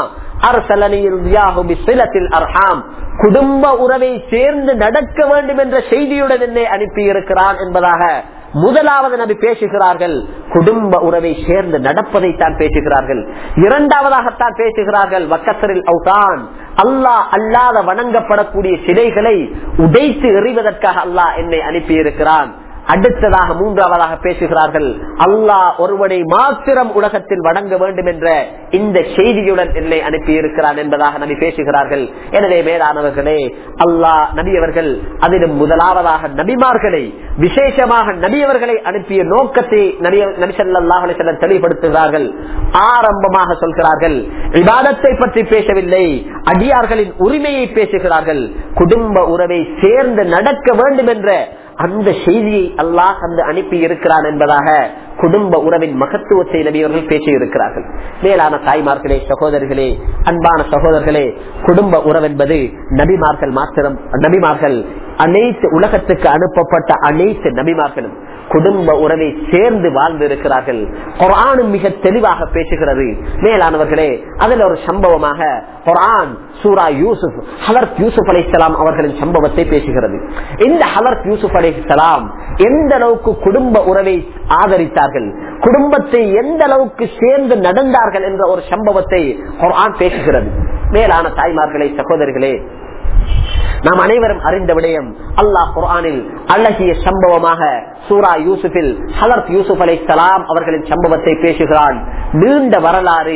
அர்ஹாம் குடும்ப உறவை சேர்ந்து நடக்க வேண்டும் என்ற செய்தியுடன் என்னை அனுப்பி இருக்கிறான் என்பதாக முதலாவது நபி பேசுகிறார்கள் குடும்ப உறவை சேர்ந்து நடப்பதை தான் பேசுகிறார்கள் இரண்டாவதாகத்தான் பேசுகிறார்கள் வக்கசரில் அவுதான் அல்லாஹ் அல்லாத வணங்கப்படக்கூடிய சிலைகளை உடைத்து எறிவதற்காக அல்லாஹ் என்னை அனுப்பி இருக்கிறான் அடுத்ததாக மூன்றாவதாக பேசுகிறார்கள் அல்லாஹ் ஒருவனை மாத்திரம் உலகத்தில் வணங்க வேண்டும் என்ற இந்த செய்தியுடன் என்னை அனுப்பி இருக்கிறான் என்பதாக நபி பேசுகிறார்கள் எனவே மேலானவர்களே அல்லாஹ் நபியவர்கள் அதிலும் முதலாவதாக நபிமார்களை விசேஷமாக நபியவர்களை அனுப்பிய நோக்கத்தை நபிசல்லாஹலை செல்ல தெளிவுபடுத்துகிறார்கள் ஆரம்பமாக சொல்கிறார்கள் விவாதத்தை பற்றி பேசவில்லை அடியார்களின் உரிமையை பேசுகிறார்கள் குடும்ப உறவை சேர்ந்து நடக்க வேண்டும் என்ற அந்த செய்தியை அல்லாஹ் அந்த அனுப்பி இருக்கிறான் என்பதாக குடும்ப உறவின் மகத்துவத்தை நபியவர்கள் பேசி இருக்கிறார்கள் மேலான தாய்மார்களே சகோதரர்களே அன்பான சகோதரர்களே குடும்ப உறவு என்பது நபிமார்கள் மாத்திரம் நபிமார்கள் அனைத்து உலகத்துக்கு அனுப்பப்பட்ட அனைத்து நபிமார்களும் குடும்ப உறவை சேர்ந்து வாழ்ந்து இருக்கிறார்கள் குரானும் மிக தெளிவாக பேசுகிறது மேலானவர்களே அதில் ஒரு சம்பவமாக குரான் சூரா யூசுப் ஹலர்த் யூசுப் அலை அவர்களின் சம்பவத்தை பேசுகிறது இந்த ஹலர்த் யூசுப் அலை எந்த அளவுக்கு குடும்ப உறவை ஆதரித்தார்கள் குடும்பத்தை எந்த அளவுக்கு சேர்ந்து நடந்தார்கள் என்ற ஒரு சம்பவத்தை குரான் பேசுகிறது மேலான தாய்மார்களே சகோதரிகளே நாம் அனைவரும் அறிந்த விடயம் அல்லாஹ் குர்ஆனில் அழகிய சம்பவமாக சூரா யூசுஃபில் ஹலர்த் யூசுப் அலை சலாம் அவர்களின் சம்பவத்தை பேசுகிறான் நீண்ட வரலாறு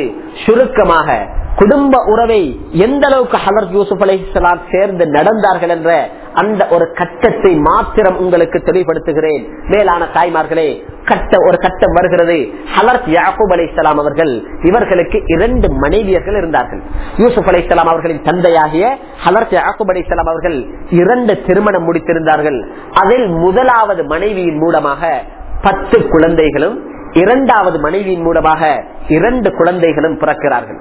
சுருக்கமாக குடும்ப உறவை எந்த அளவுக்கு ஹலர்த் யூசுப் அலை சலாம் சேர்ந்து நடந்தார்கள் என்ற அந்த ஒரு கட்டத்தை மாத்திரம் உங்களுக்கு தெளிவுபடுத்துகிறேன் மேலான தாய்மார்களே கட்ட ஒரு கட்டம் வருகிறது ஹலர்த் யாக்கூப் அலை அவர்கள் இவர்களுக்கு இரண்டு மனைவியர்கள் இருந்தார்கள் யூசுப் அலை அவர்களின் தந்தையாகிய ஹலர்த் யாக்கூப் அலை அவர்கள் இரண்டு திருமணம் முடித்திருந்தார்கள் அதில் முதலாவது மனைவியின் மூலமாக பத்து குழந்தைகளும் இரண்டாவது மனைவியின் மூலமாக இரண்டு குழந்தைகளும் பிறக்கிறார்கள்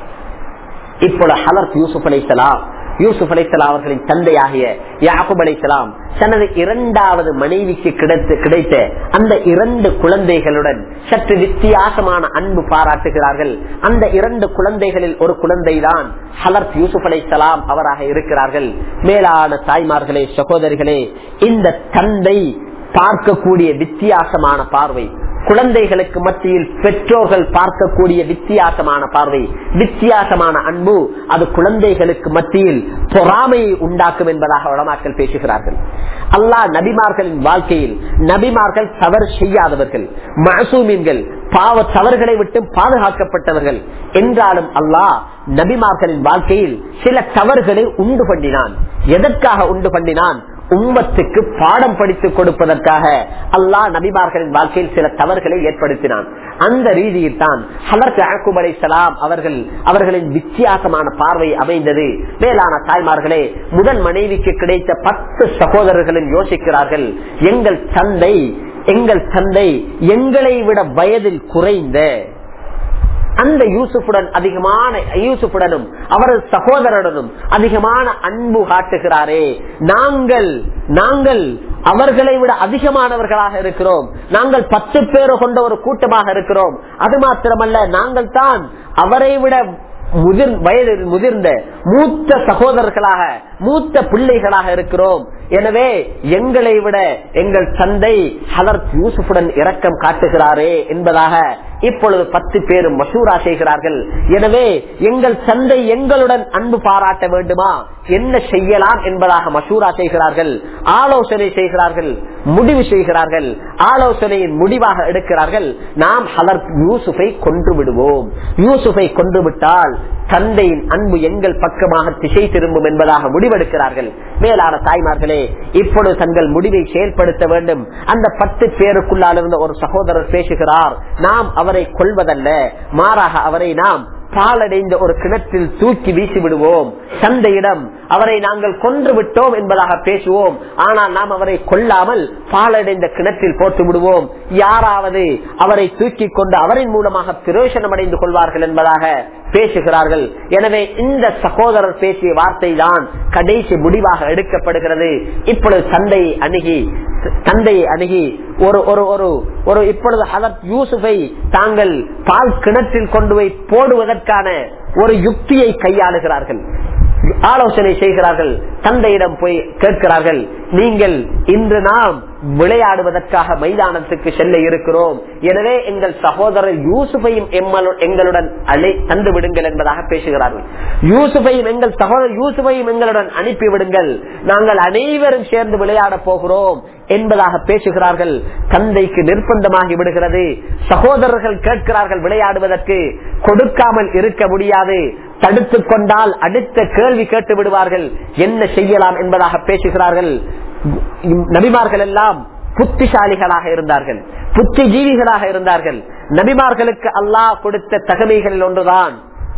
இப்பொழுது ஹலர்த் யூசுப் அலைசலாம் யூசுப் அலைசலாம் அவர்களின் தந்தையாகிய யாக்குப் அலைசலாம் தனது இரண்டாவது மனைவிக்கு கிடைத்து கிடைத்த அந்த இரண்டு குழந்தைகளுடன் சற்று வித்தியாசமான அன்பு பாராட்டுகிறார்கள் அந்த இரண்டு குழந்தைகளில் ஒரு குழந்தைதான் ஹலர்த் யூசுப் அலைசலாம் அவராக இருக்கிறார்கள் மேலான தாய்மார்களே சகோதரிகளே இந்த தந்தை பார்க்கக்கூடிய வித்தியாசமான பார்வை குழந்தைகளுக்கு மத்தியில் பெற்றோர்கள் பார்க்கக்கூடிய வித்தியாசமான பார்வை வித்தியாசமான அன்பு அது குழந்தைகளுக்கு மத்தியில் பொறாமையை உண்டாக்கும் என்பதாக வளமாக்கல் பேசுகிறார்கள் அல்லாஹ் நபிமார்களின் வாழ்க்கையில் நபிமார்கள் தவறு செய்யாதவர்கள் மசூமீன்கள் பாவ தவறுகளை விட்டு பாதுகாக்கப்பட்டவர்கள் என்றாலும் அல்லாஹ் நபிமார்களின் வாழ்க்கையில் சில தவறுகளை உண்டு பண்ணினான் எதற்காக உண்டு பண்ணினான் உம்மத்துக்கு பாடம் படித்துக் கொடுப்பதற்காக அல்லாஹ் நபிமார்களின் வாழ்க்கையில் சில தவறுகளை ஏற்படுத்தினான் அந்த ரீதியில் தான் ஹலர்த் யாக்கூப் அலைஹிஸ்ஸலாம் அவர்கள் அவர்களின் வித்தியாசமான பார்வை அமைந்தது மேலான தாய்மார்களே முதல் மனைவிக்கு கிடைத்த பத்து சகோதரர்களும் யோசிக்கிறார்கள் எங்கள் தந்தை எங்கள் தந்தை எங்களை விட வயதில் குறைந்த அந்த யூசுஃபுடன் அதிகமான யூசுஃபுடனும் அவரது சகோதரனுடனும் அதிகமான அன்பு காட்டுகிறாரே நாங்கள் நாங்கள் அவர்களை விட அதிகமானவர்களாக இருக்கிறோம் நாங்கள் பத்து பேரை கொண்ட ஒரு கூட்டமாக இருக்கிறோம் அது மாத்திரமல்ல நாங்கள் தான் அவரை விட முதிர் வயதில் முதிர்ந்த மூத்த சகோதரர்களாக மூத்த பிள்ளைகளாக இருக்கிறோம் எனவே எங்களை விட எங்கள் தந்தை ஹலர்த் யூசுஃபுடன் இரக்கம் காட்டுகிறாரே என்பதாக இப்பொழுது பத்து பேரும் மசூரா செய்கிறார்கள் எனவே எங்கள் தந்தை எங்களுடன் அன்பு பாராட்ட வேண்டுமா என்ன செய்யலாம் என்பதாக மசூரா செய்கிறார்கள் ஆலோசனை செய்கிறார்கள் முடிவு செய்கிறார்கள் ஆலோசனையின் முடிவாக எடுக்கிறார்கள் நாம் ஹலர்த் யூசுஃபை கொன்று விடுவோம் யூசுஃபை கொன்று விட்டால் தந்தையின் அன்பு எங்கள் பக்கமாக திசை திரும்பும் என்பதாக முடிவெடுக்கிறார்கள் மேலான தாய்மார்களே இப்பொழுது தங்கள் முடிவை செயல்படுத்த வேண்டும் அந்த பத்து பேருக்குள்ளால் இருந்த ஒரு சகோதரர் பேசுகிறார் நாம் அவரை கொள்வதல்ல மாறாக அவரை நாம் பாலடைந்த ஒரு கிணற்றில் தூக்கி வீசி விடுவோம் தந்தையிடம் அவரை நாங்கள் கொன்று விட்டோம் என்பதாக பேசுவோம் ஆனால் நாம் அவரை கொல்லாமல் பாலடைந்த கிணற்றில் போட்டு விடுவோம் யாராவது அவரை தூக்கி கொண்டு அவரின் மூலமாக பிரயோசனம் அடைந்து கொள்வார்கள் என்பதாக பேசுகிறார்கள் எனவே இந்த சகோதரர் பேசிய வார்த்தை தான் கடைசி முடிவாக எடுக்கப்படுகிறது இப்பொழுது தந்தையை அணுகி தந்தையை அணுகி ஒரு ஒரு ஒரு ஒரு இப்பொழுது ஹலத் யூசுஃபை தாங்கள் பால் கிணற்றில் கொண்டு போய் போடுவதற்கான ஒரு யுக்தியை கையாளுகிறார்கள் ஆலோசனை செய்கிறார்கள் தந்தையிடம் போய் கேட்கிறார்கள் நீங்கள் இன்று நாம் விளையாடுவதற்காக மைதானத்துக்கு செல்ல இருக்கிறோம் எனவே எங்கள் சகோதரர் யூசுஃபையும் எங்களுடன் அழை தந்து விடுங்கள் என்பதாக பேசுகிறார்கள் யூசுஃபையும் எங்கள் சகோதரர் யூசுஃபையும் எங்களுடன் அனுப்பி விடுங்கள் நாங்கள் அனைவரும் சேர்ந்து விளையாட போகிறோம் என்பதாக பேசுகிறார்கள் தந்தைக்கு நிர்பந்தமாகி விடுகிறது சகோதரர்கள் கேட்கிறார்கள் விளையாடுவதற்கு கொடுக்காமல் இருக்க முடியாது தடுத்துக் கொண்டால் அடுத்த கேள்வி கேட்டு விடுவார்கள் என்ன செய்யலாம் என்பதாக பேசுகிறார்கள் நபிமார்கள் எல்லாம் புத்திசாலிகளாக இருந்தார்கள் புத்திஜீவிகளாக இருந்தார்கள் நபிமார்களுக்கு அல்லாஹ் கொடுத்த தகமைகளில் ஒன்றுதான்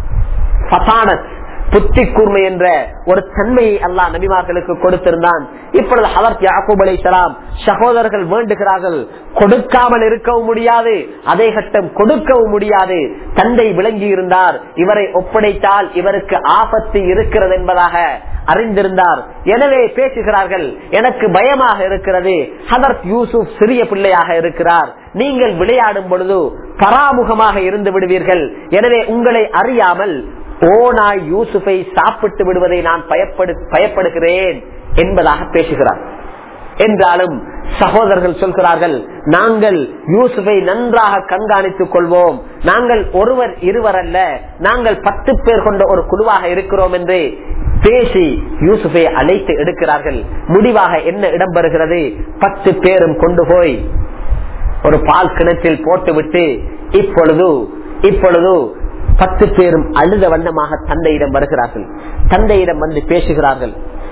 புத்தி கூர்மை என்ற ஒரு தன்மையை அல்லா நபிமார்களுக்கு கொடுத்திருந்தான் இப்பொழுது ஹலர்த் யாக்கூப் அலை சலாம் சகோதரர்கள் வேண்டுகிறார்கள் கொடுக்காமல் இருக்கவும் முடியாது அதே கட்டம் கொடுக்கவும் முடியாது தந்தை விளங்கி இருந்தார் இவரை ஒப்படைத்தால் இவருக்கு ஆபத்து இருக்கிறது என்பதாக அறிந்திருந்தார் எனவே பேசுகிறார்கள் எனக்கு பயமாக இருக்கிறது ஹதரத் யூசுப் சிறிய பிள்ளையாக இருக்கிறார் நீங்கள் விளையாடும் பொழுது பராமுகமாக இருந்து விடுவீர்கள் எனவே உங்களை அறியாமல் ஓனாய் யூசுஃபை சாப்பிட்டு விடுவதை நான் பயப்படு பயப்படுகிறேன் என்பதாக பேசுகிறார் என்றாலும் சகோதரர்கள் சொல்கிறார்கள் நாங்கள் யூசுஃபை நன்றாக கண்காணித்துக் கொள்வோம் நாங்கள் ஒருவர் இருவர் அல்ல நாங்கள் பத்து பேர் கொண்ட ஒரு குழுவாக இருக்கிறோம் என்று பேசி யூசுஃபை அழைத்து எடுக்கிறார்கள் முடிவாக என்ன இடம்பெறுகிறது பத்து பேரும் கொண்டு போய் ஒரு பால் கிணற்றில் போட்டுவிட்டு இப்பொழுது இப்பொழுது பத்து பேரும் அழுத வண்ணமாக தந்தையிடம் வருகிறார்கள் தந்தையிடம் வந்து பேசுகிறார்கள்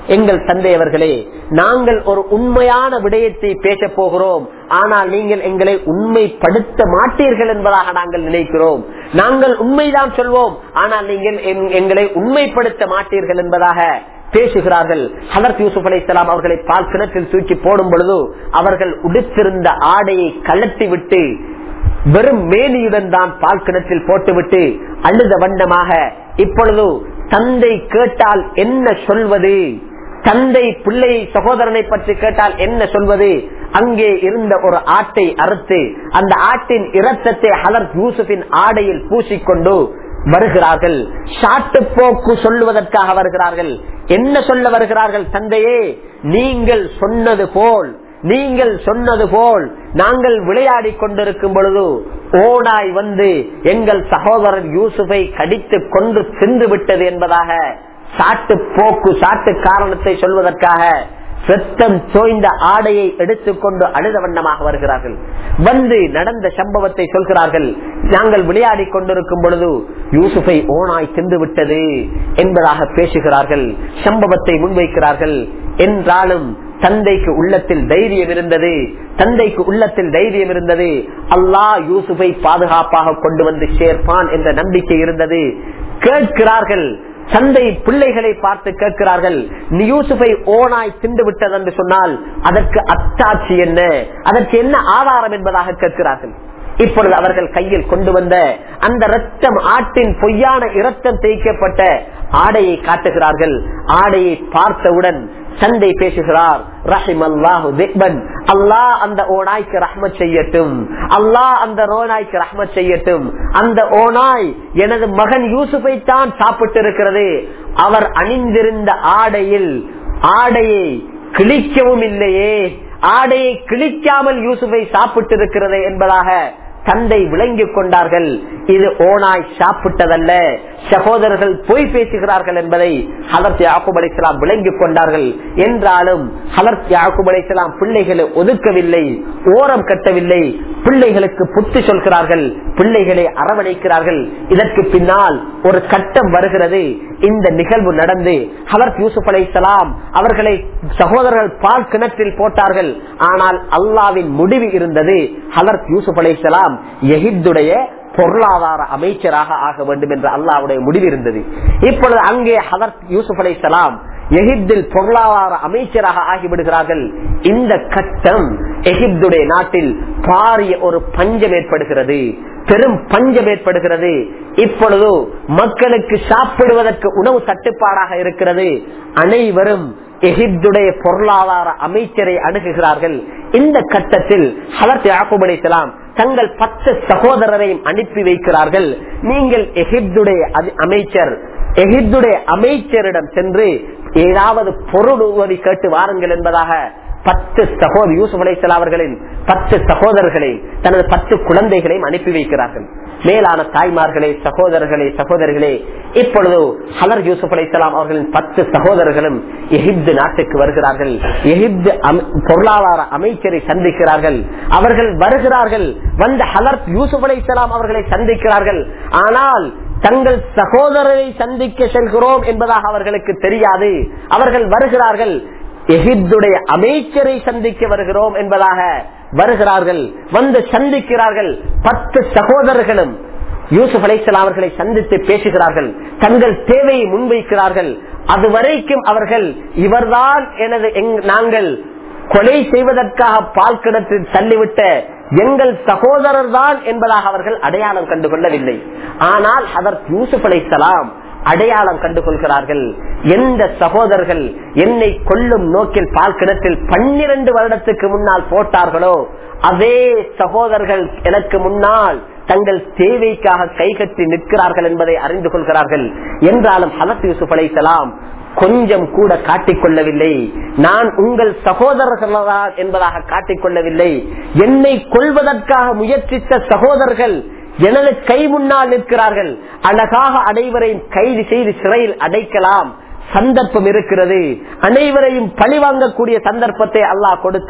எங்கள் தந்தையவர்களே நாங்கள் ஒரு உண்மையான விடயத்தை பேச போகிறோம் ஆனால் நீங்கள் எங்களை உண்மைப்படுத்த மாட்டீர்கள் என்பதாக நாங்கள் நினைக்கிறோம் நாங்கள் உண்மைதான் சொல்வோம் ஆனால் நீங்கள் எங்- எங்களை உண்மைப்படுத்த மாட்டீர்கள் என்பதாக பேசுகிறார்கள் ஹலரத் யூசுப் அலைஹிஸ்ஸலாம் அவர்களை பால் கிணற்றில் தூக்கி போடும் பொழுது அவர்கள் உடுத்திருந்த ஆடையை கலட்டி விட்டு வெறும் மேனியுடன் தான் பால் கிணற்றில் போட்டுவிட்டு அழுத வண்ணமாக இப்பொழுது தந்தை கேட்டால் என்ன சொல்வது தந்தை பிள்ளை சகோதரனை பற்றி கேட்டால் என்ன சொல்வது அங்கே இருந்த ஒரு ஆட்டை அறுத்து அந்த ஆட்டின் இரத்தத்தை ஹலர் யூசுஃபின் ஆடையில் பூசிக்கொண்டு வருகிறார்கள் சாட்டு போக்கு சொல்லுவதற்காக வருகிறார்கள் என்ன சொல்ல வருகிறார்கள் தந்தையே நீங்கள் சொன்னது போல் நீங்கள் சொன்னது போல் நாங்கள் விளையாடி கொண்டிருக்கும் பொழுது ஓடாய் வந்து எங்கள் சகோதரர் யூசுஃபை கடித்து கொண்டு தின்று விட்டது என்பதாக சாட்டு போக்கு சாட்டு காரணத்தை சொல்வதற்காக ரத்தம் தோய்ந்த ஆடையை எடுத்துக்கொண்டு அழுத வண்ணமாக வருகிறார்கள் வந்து நடந்த சம்பவத்தை சொல்கிறார்கள் நாங்கள் விளையாடி கொண்டிருக்கும் பொழுது யூசுஃபை ஓனாய் தின்று விட்டது என்பதாக பேசுகிறார்கள் சம்பவத்தை முன்வைக்கிறார்கள் என்றாலும் தந்தைக்கு உள்ளத்தில் தைரியம் இருந்தது தந்தைக்கு உள்ளத்தில் தைரியம் இருந்தது அல்லாஹ் யூசுஃபை பாதுகாப்பாக கொண்டு வந்து சேர்ப்பான் என்ற நம்பிக்கை இருந்தது கேட்கிறார்கள் தந்தை பிள்ளைகளை பார்த்து கேட்கிறார்கள் நீ யூசுஃபை ஓனாய் திண்டு விட்டது என்று சொன்னால் அதற்கு அத்தாட்சி என்ன அதற்கு என்ன ஆதாரம் என்பதாக கேட்கிறார்கள் இப்பொழுது அவர்கள் கையில் கொண்டு வந்த அந்த ரத்தம் ஆட்டின் பொய்யான இரத்தம் தேய்க்கப்பட்ட ஆடையை காட்டுகிறார்கள் ஆடையை பார்த்தவுடன் தந்தை பேசுகிறார் ரஹிம் அல்லாஹு திக்பன் அல்லாஹ் அந்த ஓனாய்க்கு ரஹ்மத் செய்யட்டும் அல்லாஹ் அந்த ஓனாய்க்கு ரஹ்மத் செய்யட்டும் அந்த ஓனாய் எனது மகன் யூசுஃபை தான் சாப்பிட்டு இருக்கிறது அவர் அணிந்திருந்த ஆடையில் ஆடையை கிழிக்கவும் இல்லையே ஆடையை கிழிக்காமல் யூசுஃபை சாப்பிட்டு இருக்கிறது என்பதாக தந்தை விளங்கிக் கொண்டார்கள் இது ஓனாய் சாப்பிட்டதல்ல சகோதரர்கள் பொய் பேசுகிறார்கள் என்பதை ஹலர்த் யாக்கூப் அலிஸ்லாம் விளங்கிக் கொண்டார்கள் என்றாலும் ஹலர்த் யாக்கூப் அலிஸ்லாம் பிள்ளைகளை ஒதுக்கவில்லை ஓரம் கட்டவில்லை பிள்ளைகளுக்கு புத்தி சொல்கிறார்கள் பிள்ளைகளை அரவணைக்கிறார்கள் இதற்கு பின்னால் ஒரு கட்டம் வருகிறது இந்த நிகழ்வு நடந்து ஹலர்த் யூசுப் அலைசலாம் அவர்களை சகோதரர்கள் பால் கிணற்றில் போட்டார்கள் ஆனால் அல்லாவின் முடிவு இருந்தது ஹலர்த் யூசுப் அலைசலாம் எகிப்துடைய பொருளாதார அமைச்சராக ஆக வேண்டும் என்ற அல்லாவுடைய முடிவு இருந்தது இப்பொழுது அங்கே ஹலர்த் யூசுப் அலைசலாம் எகிப்தில் பொருளாதார அமைச்சராக ஆகிவிடுகிறார்கள் இந்த கட்டம் எகிப்துடைய நாட்டில் பாரிய ஒரு பஞ்சம் ஏற்படுகிறது பெரும் பஞ்சம் ஏற்படுகிறது இப்பொழுது மக்களுக்கு சாப்பிடுவதற்கு உணவு தட்டுப்பாடாக இருக்கிறது அனைவரும் எகிப்துடைய பொருளாதார அமைச்சரை அணுகுகிறார்கள் இந்த கட்டத்தில் ஹலத் யாக்கூப் அலைஹிஸ்ஸலாம் தங்கள் பத்து சகோதரரையும் அனுப்பி வைக்கிறார்கள் நீங்கள் எகிப்துடைய அதி- அமைச்சர் எகிப்துடைய அமைச்சரிடம் சென்று ஏதாவது பொருள் உதவி கேட்டு வாருங்கள் என்பதாக பத்து சகோதர யூசுப் அலைஹிஸ்ஸலாம் அவர்களின் பத்து சகோதரர்களை தனது பத்து குழந்தைகளையும் அனுப்பி வைக்கிறார்கள் மேலான தாய்மார்களே சகோதரர்களே சகோதரிகளே இப்பொழுது ஹலர் யூசுப் அலைஹிஸ்ஸலாம் அவர்களின் பத்து சகோதரர்களும் எகிப்து நாட்டுக்கு வருகிறார்கள் எகிப்து அம- பொருளாதார அமைச்சரை சந்திக்கிறார்கள் அவர்கள் வருகிறார்கள் வந்த ஹலர் யூசுப் அலைஹிஸ்ஸலாம் அவர்களை சந்திக்கிறார்கள் ஆனால் தங்கள் சகோதரரை சந்திக்க செல்கிறோம் என்பதாக அவர்களுக்கு தெரியாது அவர்கள் வருகிறார்கள் எகிப்துடைய அமைச்சரை சந்திக்க வருகிறோம் என்பதாக வருகிறார்கள் வந்து சந்திக்கிறார்கள் பத்து சகோதரர்களும் யூசுப் அலைசல் அவர்களை சந்தித்து பேசுகிறார்கள் தங்கள் தேவையை முன்வைக்கிறார்கள் அதுவரைக்கும் அவர்கள் இவர்தான் எனது எங்- நாங்கள் கொலை செய்வதற்காக பால் கிணற்றில் தள்ளிவிட்ட எங்கள் சகோதரர் தான் என்பதாக அவர்கள் அடையாளம் கண்டு கொள்ளவில்லை ஆனால் அதற்கு யூசுப் அலைசலாம் அடையாளம் கண்டு கொள்கிறார்கள் எந்த சகோதரர்கள் என்னை கொல்லும் நோக்கில் பால் கிணற்றில் பன்னிரண்டு வருடத்துக்கு முன்னால் போட்டார்களோ அதே சகோதரர்கள் எனக்கு முன்னால் தங்கள் தேவைக்காக கைகட்டி நிற்கிறார்கள் என்பதை அறிந்து கொள்கிறார்கள் என்றாலும் ஹலத் யூசுப் அலைசலாம் கொஞ்சம் கூட காட்டிக்கொள்ளவில்லை நான் உங்கள் சகோதரர்களா என்பதாக காட்டிக்கொள்ளவில்லை என்னை கொள்வதற்காக முயற்சித்த சகோதரர்கள் எனது கை முன்னால் நிற்கிறார்கள் அழகாக அனைவரையும் கைது செய்து சிறையில் அடைக்கலாம் சந்தர்ப்பம் இருக்கிறது அனைவரையும் பழிவாங்கக்கூடிய சந்தர்ப்பத்தை அல்லாஹ் கொடுத்தான்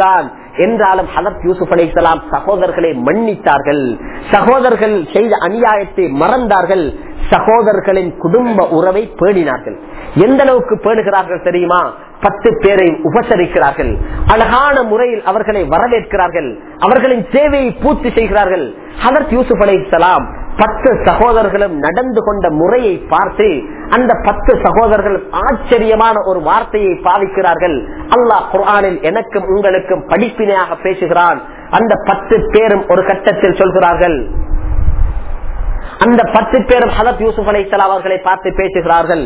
என்றாலும் ஹலத் யூசுப் அலைசலாம் சகோதரர்களை மன்னித்தார்கள் சகோதரர்கள் செய்த அநியாயத்தை மறந்தார்கள் சகோதரர்களின் குடும்ப உறவை பேணினார்கள் எந்த அளவுக்கு பேணுகிறார்கள் தெரியுமா பத்து பேரை உபசரிக்கிறார்கள் அழகான முறையில் அவர்களை வரவேற்கிறார்கள் அவர்களின் தேவையை பூர்த்தி செய்கிறார்கள் ஹலத் யூசுப் அலைசலாம் பத்து சகோதரர்களும் நடந்து கொண்ட முறையை பார்த்து அந்த பத்து சகோதரர்கள் ஆச்சரியமான ஒரு வார்த்தையை பாவிக்கிறார்கள் அல்லாஹ் குர்ஆனில் எனக்கும் உங்களுக்கும் படிப்பினையாக பேசுகிறான் அந்த பத்து பேரும் ஒரு கட்டத்தில் சொல்கிறார்கள் அந்த பத்து பேரும் ஹலத் யூசுப் அலைசலாம் அவர்களை பார்த்து பேசுகிறார்கள்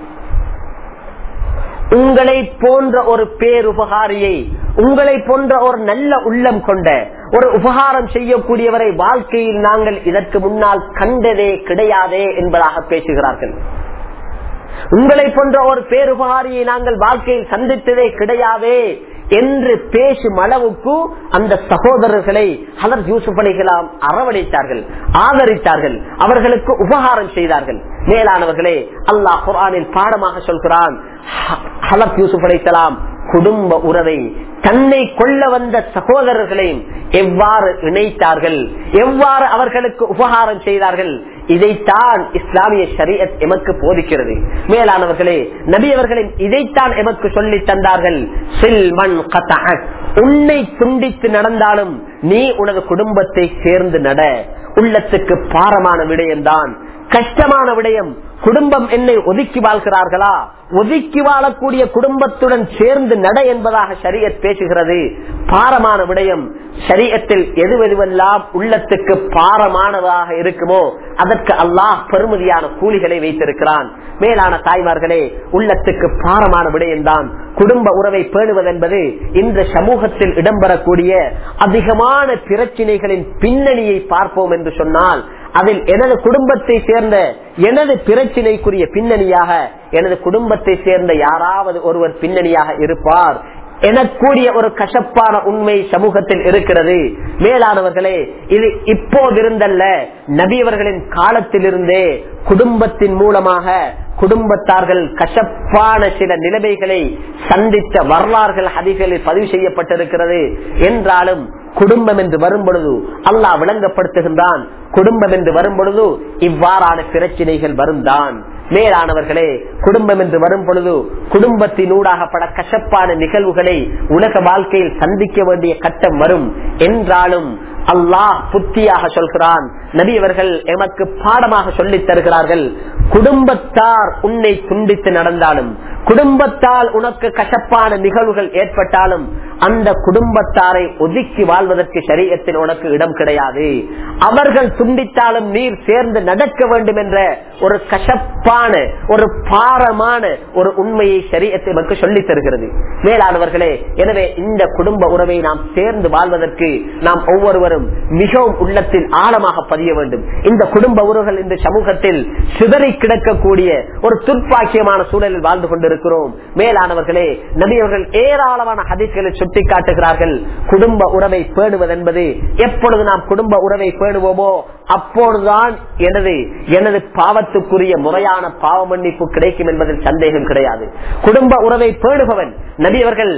உங்களை போன்ற ஒரு பேருபகாரியை உங்களை போன்ற ஒரு நல்ல உள்ளம் கொண்ட ஒரு உபகாரம் செய்யக்கூடியவரை வாழ்க்கையில் நாங்கள் இதற்கு முன்னால் கண்டதே கிடையாதே என்பதாக பேசுகிறார்கள் உங்களை போன்ற ஒரு பேருபகாரியை நாங்கள் வாழ்க்கையில் சந்தித்ததே கிடையாதே என்று பேசும் அளவுக்கு அந்த சகோதரர்களை ஹலர் யூசுப் அலிகலாம் அரவணைத்தார்கள் ஆதரித்தார்கள் அவர்களுக்கு உபகாரம் செய்தார்கள் மேலானவர்களே அல்லாஹ் குரானில் பாடமாக சொல்கிறான் ஹலத் யூசுப் அலிசலாம் குடும்ப உறவை தன்னை கொள்ள வந்த சகோதரர்களையும் எவ்வாறு இணைத்தார்கள் எவ்வாறு அவர்களுக்கு உபகாரம் செய்தார்கள் இதைத்தான் இஸ்லாமிய ஷரியத் எமக்கு போதிக்கிறது மேலானவர்களே நபி அவர்களின் இதைத்தான் எமக்கு சொல்லி தந்தார்கள் சில்மன் உன்னை துண்டித்து நடந்தாலும் நீ உனது குடும்பத்தை சேர்ந்து நட உள்ளத்துக்கு பாரமான விடயம்தான் கஷ்டமான விடயம் குடும்பம் என்னை ஒதுக்கி வாழ்கிறார்களா ஒதுக்கி வாழக்கூடிய குடும்பத்துடன் சேர்ந்து நட என்பதாக சரியத் பேசுகிறது பாரமான விடயம் சரியத்தில் எது எதுவெல்லாம் உள்ளத்துக்கு பாரமானதாக இருக்குமோ அதற்கு அல்லாஹ் பெருமதியான கூலிகளை வைத்திருக்கிறான் மேலான தாய்மார்களே உள்ளத்துக்கு பாரமான விடயம்தான் குடும்ப உறவை பேணுவதென்பது இந்த சமூகத்தில் இடம்பெறக்கூடிய அதிகமான பிரச்சினைகளின் பின்னணியை பார்ப்போம் என்று சொன்னால் அதில் எனது குடும்பத்தை சேர்ந்த எனது பிரச்சினைக்குரிய பின்னணியாக எனது குடும்பத்தை சேர்ந்த யாராவது ஒருவர் பின்னணியாக இருப்பார் எனக்கூடிய ஒரு கசப்பான உண்மை சமூகத்தில் இருக்கிறது மேலானவர்களே இது இப்போதிருந்தல்ல நபியவர்களின் காலத்திலிருந்தே குடும்பத்தின் மூலமாக குடும்பத்தார்கள் கசப்பான சில நிலைமைகளை சந்தித்த வரலாறுகள் அதிகளில் பதிவு செய்யப்பட்டிருக்கிறது என்றாலும் குடும்பம் என்று வரும் பொழுது அல்லாஹ் விளங்கப்படுத்துகின்றான் குடும்பம் என்று வரும் பொழுது இவ்வாறான பிரச்சனைகள் வரும் தான் மேலானவர்களே குடும்பம் என்று வரும் பொழுது குடும்பத்தினூடாக பல கசப்பான நிகழ்வுகளை உலக வாழ்க்கையில் சந்திக்க வேண்டிய கட்டம் வரும் என்றாலும் அல்லாஹ் புத்தியாக சொல்கிறான் நபி அவர்கள் எமக்கு பாடமாக சொல்லித் தருகிறார்கள் குடும்பத்தார் உன்னை துண்டித்து நடந்தாலும் குடும்பத்தால் உனக்கு கசப்பான நிகழ்வுகள் ஏற்பட்டாலும் அந்த குடும்பத்தாரை ஒதுக்கி வாழ்வதற்கு சரீரத்தில் உனக்கு இடம் கிடையாது அவர்கள் துண்டித்தாலும் நீர் சேர்ந்து நடக்க வேண்டும் என்ற ஒரு கசப்பான ஒரு பாரமான ஒரு உண்மையை சரீரத்தை நமக்கு சொல்லித் தருகிறது மேலானவர்களே எனவே இந்த குடும்ப உறவை நாம் சேர்ந்து வாழ்வதற்கு நாம் ஒவ்வொருவரும் மிகவும் உள்ளத்தில் ஆழமாக பதிய வேண்டும் இந்த குடும்ப உறவுகள் இந்த சமூகத்தில் சிதறி கிடக்கக்கூடிய ஒரு துர்ப்பாக்கியமான சூழலில் வாழ்ந்து கொண்டிருக்கிறோம் மேலானவர்களே நபியவர்கள் ஏராளமான ஹதீஸ்களை சுட்டி காட்டுகிறார்கள் குடும்ப உறவை பேணுவது என்பது எப்பொழுது நாம் குடும்ப உறவை பேணுவோமோ அப்பொழுதுதான் எனது எனது பாவத்துக்குரிய முறையான பாவ மன்னிப்பு கிடைக்கும் என்பதில் சந்தேகம் கிடையாது குடும்ப உறவை பேணுபவன் நபியவர்கள்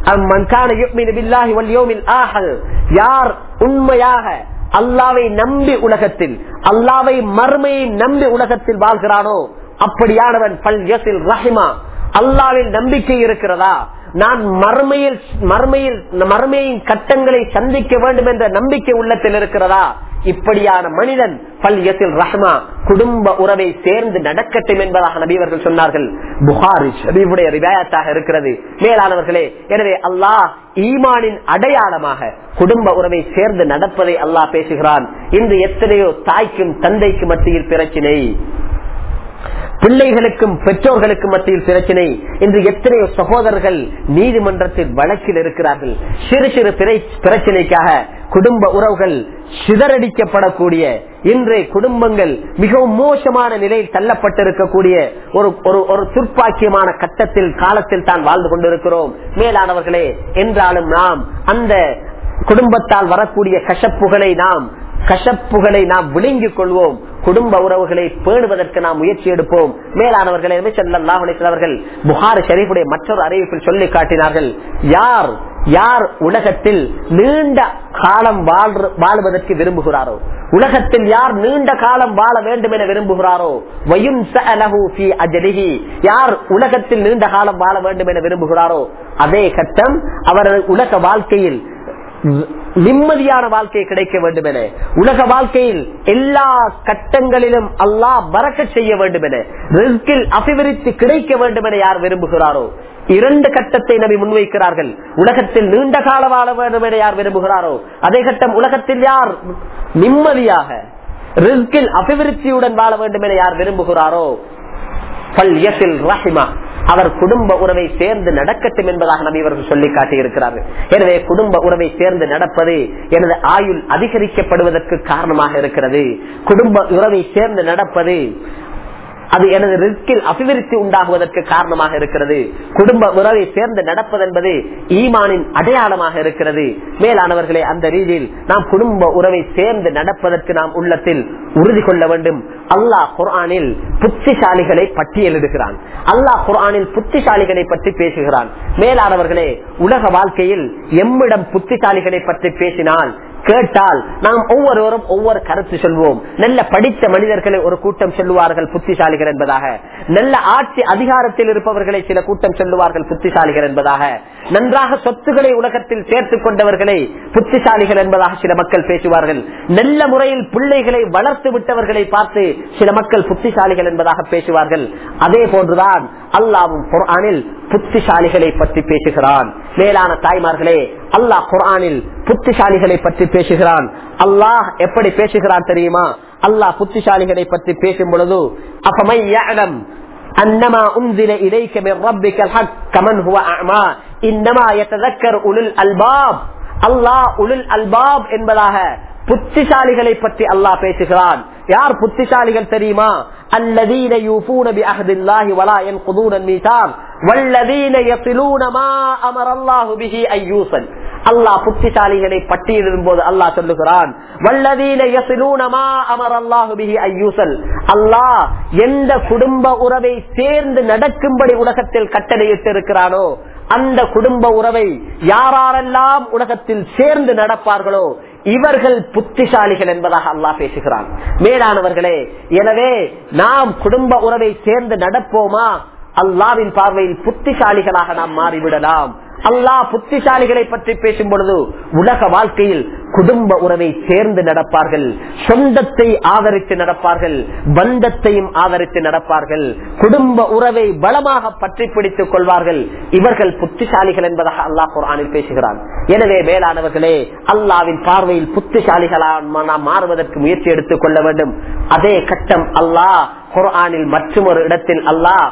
யார் உண்மையாக அல்லாவை நம்பி உலகத்தில் அல்லாவை மறுமையை நம்பி உலகத்தில் வாழ்கிறானோ அப்படியானவன் பல் யசில் ரஹிமா அல்லாவில் நம்பிக்கை இருக்கிறதா நான் மறுமையில் மறுமையில் மறுமையின் கட்டங்களை சந்திக்க வேண்டும் என்ற நம்பிக்கை உள்ளத்தில் இருக்கிறதா இப்படியான மனிதன் பல் யசில் ரஹ்மா குடும்ப உறவை சேர்ந்து நடக்கட்டும் என்பதாக நபியவர்கள் சொன்னார்கள் புகாரி ஷரீஃபுடைய ரிவாயத்தாக இருக்கிறது மேலானவர்களே எனவே அல்லாஹ் ஈமானின் அடையாளமாக குடும்ப உறவை சேர்ந்து நடப்பதை அல்லாஹ் பேசுகிறான் இன்று எத்தனையோ தாய்க்கும் தந்தைக்கும் மத்தியில் பிரச்சினை பிள்ளைகளுக்கும் பெற்றோர்களுக்கும் மத்தியில் பிரச்சனை இன்று எத்தனையோ சகோதரர்கள் நீதிமன்றத்தில் வழக்கில் இருக்கிறார்கள் சிறு சிறு பிரச்சனைக்காக குடும்ப உறவுகள் சிதறடிக்கப்படக்கூடிய இன்று குடும்பங்கள் மிகவும் மோசமான நிலையில் தள்ளப்பட்டிருக்கக்கூடிய ஒரு ஒரு ஒரு துர்ப்பாக்கியமான கட்டத்தில் காலத்தில் தான் வாழ்ந்து கொண்டிருக்கிறோம் மேலானவர்களே என்றாலும் நாம் அந்த குடும்பத்தால் வரக்கூடிய கசப்புகளை நாம் கசப்புகளை நாம் விழுங்கிக் கொள்வோம் குடும்ப உறவுகளை பேணுவதற்கு நாம் முயற்சி எடுப்போம் மேலானவர்கள் அவர்கள் புகார் ஷரீஃபுடைய மற்றொரு அறிவிப்பில் சொல்லி காட்டினார்கள் யார் யார் உலகத்தில் நீண்ட காலம் வாழ்ற வாழ்வதற்கு விரும்புகிறாரோ உலகத்தில் யார் நீண்ட காலம் வாழ வேண்டும் என விரும்புகிறாரோ வயும் அஜலிஹி யார் உலகத்தில் நீண்ட காலம் வாழ வேண்டும் என விரும்புகிறாரோ அதே கட்டம் அவரது உலக வாழ்க்கையில் நிம்மதியான வாழ்க்கை கிடைக்க வேண்டும் என உலக வாழ்க்கையில் எல்லா கட்டங்களிலும் அல்லாஹ் மறக்க செய்ய வேண்டும் என ரிஸ்கில் அபிவிருத்தி கிடைக்க வேண்டும் என யார் விரும்புகிறாரோ இரண்டு கட்டத்தை நபி முன்வைக்கிறார்கள் உலகத்தில் நீண்ட கால வாழ வேண்டும் என யார் விரும்புகிறாரோ அதே கட்டம் உலகத்தில் யார் நிம்மதியாக ரிஸ்கில் அபிவிருத்தியுடன் வாழ வேண்டும் என யார் விரும்புகிறாரோ அவர் குடும்ப உறவை சேர்ந்து நடக்கட்டும் என்பதாக நபி அவர்கள் சொல்லி காட்டி இருக்கிறார்கள் எனவே குடும்ப உறவை சேர்ந்து நடப்பது எனது ஆயுள் அதிகரிக்கப்படுவதற்கு காரணமாக இருக்கிறது குடும்ப உறவை சேர்ந்து நடப்பது அது எனது ரிஸ்கில் அபிவிருத்தி உண்டாகுவதற்கு காரணமாக இருக்கிறது குடும்ப உறவை சேர்ந்து நடப்பது என்பது ஈமானின் அடையாளமாக இருக்கிறது மேலானவர்களே அந்த ரீதியில் நாம் குடும்ப உறவை சேர்ந்து நடப்பதற்கு நாம் உள்ளத்தில் உறுதி கொள்ள வேண்டும் அல்லாஹ் குர்ஆனில் புத்திசாலிகளை பட்டியலிடுகிறான் அல்லாஹ் குர்ஆனில் புத்திசாலிகளை பற்றி பேசுகிறான் மேலானவர்களே உலக வாழ்க்கையில் எம்மிடம் புத்திசாலிகளை பற்றி பேசினால் கேட்டால் நாம் ஒவ்வொருவரும் ஒவ்வொரு கருத்து சொல்வோம் நல்ல படித்த மனிதர்களை ஒரு கூட்டம் சொல்லுவார்கள் புத்திசாலிகள் என்பதாக நல்ல ஆட்சி அதிகாரத்தில் இருப்பவர்களை சில கூட்டம் சொல்லுவார்கள் புத்திசாலிகள் என்பதாக நன்றாக சொத்துக்களை உலகத்தில் சேர்த்துக் கொண்டவர்களை புத்திசாலிகள் என்பதாக சில மக்கள் பேசுவார்கள் நல்ல முறையில் பிள்ளைகளை வளர்த்து விட்டவர்களை பார்த்து சில மக்கள் புத்திசாலிகள் என்பதாக பேசுவார்கள் அதே போன்றுதான் அல்லாவும் குர்ஆனில் புத்திசாலிகளை பற்றி பேசுகிறான் மேலான தாய்மார்களே அல்லாஹ் குர்ஆனில் புத்திசாலிகளை பற்றி பேசுகிறான் அல்லாஹ் எப்படி பேசுகிறான் தெரியுமா அல்லாஹ் புத்திசாலிகளை பற்றி பேசும் பொழுது அப்பமை أنما أنزل إليك من ربك الحق كمن هو أعمى إنما يتذكر أولي الألباب الله أولي الألباب என்பதாக புத்திசாலிகளை பற்றி அல்லாஹ் பேசுகிறான் யார் புத்திசாலிகள் தெரியுமா الذين يوفون بعهد الله ولا ينقضون الميثاق والذين يصلون ما امر الله به ان يوصل அல்லாஹ் புத்திசாலிகளை பட்டியலிடும் போது அல்லாஹ் சொல்லுகிறான் வல்லதீன யசிலூன மா அமர் அல்லாஹு பிஹி ஐயூசல் அல்லாஹ் எந்த குடும்ப உறவை சேர்ந்து நடக்கும்படி உலகத்தில் கட்டளையிட்டு இருக்கிறானோ அந்த குடும்ப உறவை யாரெல்லாம் உலகத்தில் சேர்ந்து நடப்பார்களோ இவர்கள் புத்திசாலிகள் என்பதாக அல்லாஹ் பேசுகிறான் மேலானவர்களே எனவே நாம் குடும்ப உறவை சேர்ந்து நடப்போமா அல்லாவின் பார்வையில் புத்திசாலிகளாக நாம் மாறிவிடலாம் அல்லாஹ் புத்திசாலிகளை பற்றி பேசும் பொழுது உலக வாழ்க்கையில் குடும்ப உறவை சேர்ந்து நடப்பார்கள் சொந்தத்தை ஆதரித்து நடப்பார்கள் பந்தத்தையும் ஆதரித்து நடப்பார்கள் குடும்ப உறவை பலமாக பற்றி பிடித்துக் கொள்வார்கள் இவர்கள் புத்திசாலிகள் என்பதாக அல்லாஹ் குரானில் பேசுகிறான் எனவே மேலானவர்களே அல்லாவின் பார்வையில் புத்திசாலிகளாக நாம் மாறுவதற்கு முயற்சி எடுத்துக் கொள்ள வேண்டும் அதே கட்டம் அல்லாஹ் குரானில் மற்றும் ஒரு இடத்தில் அல்லாஹ்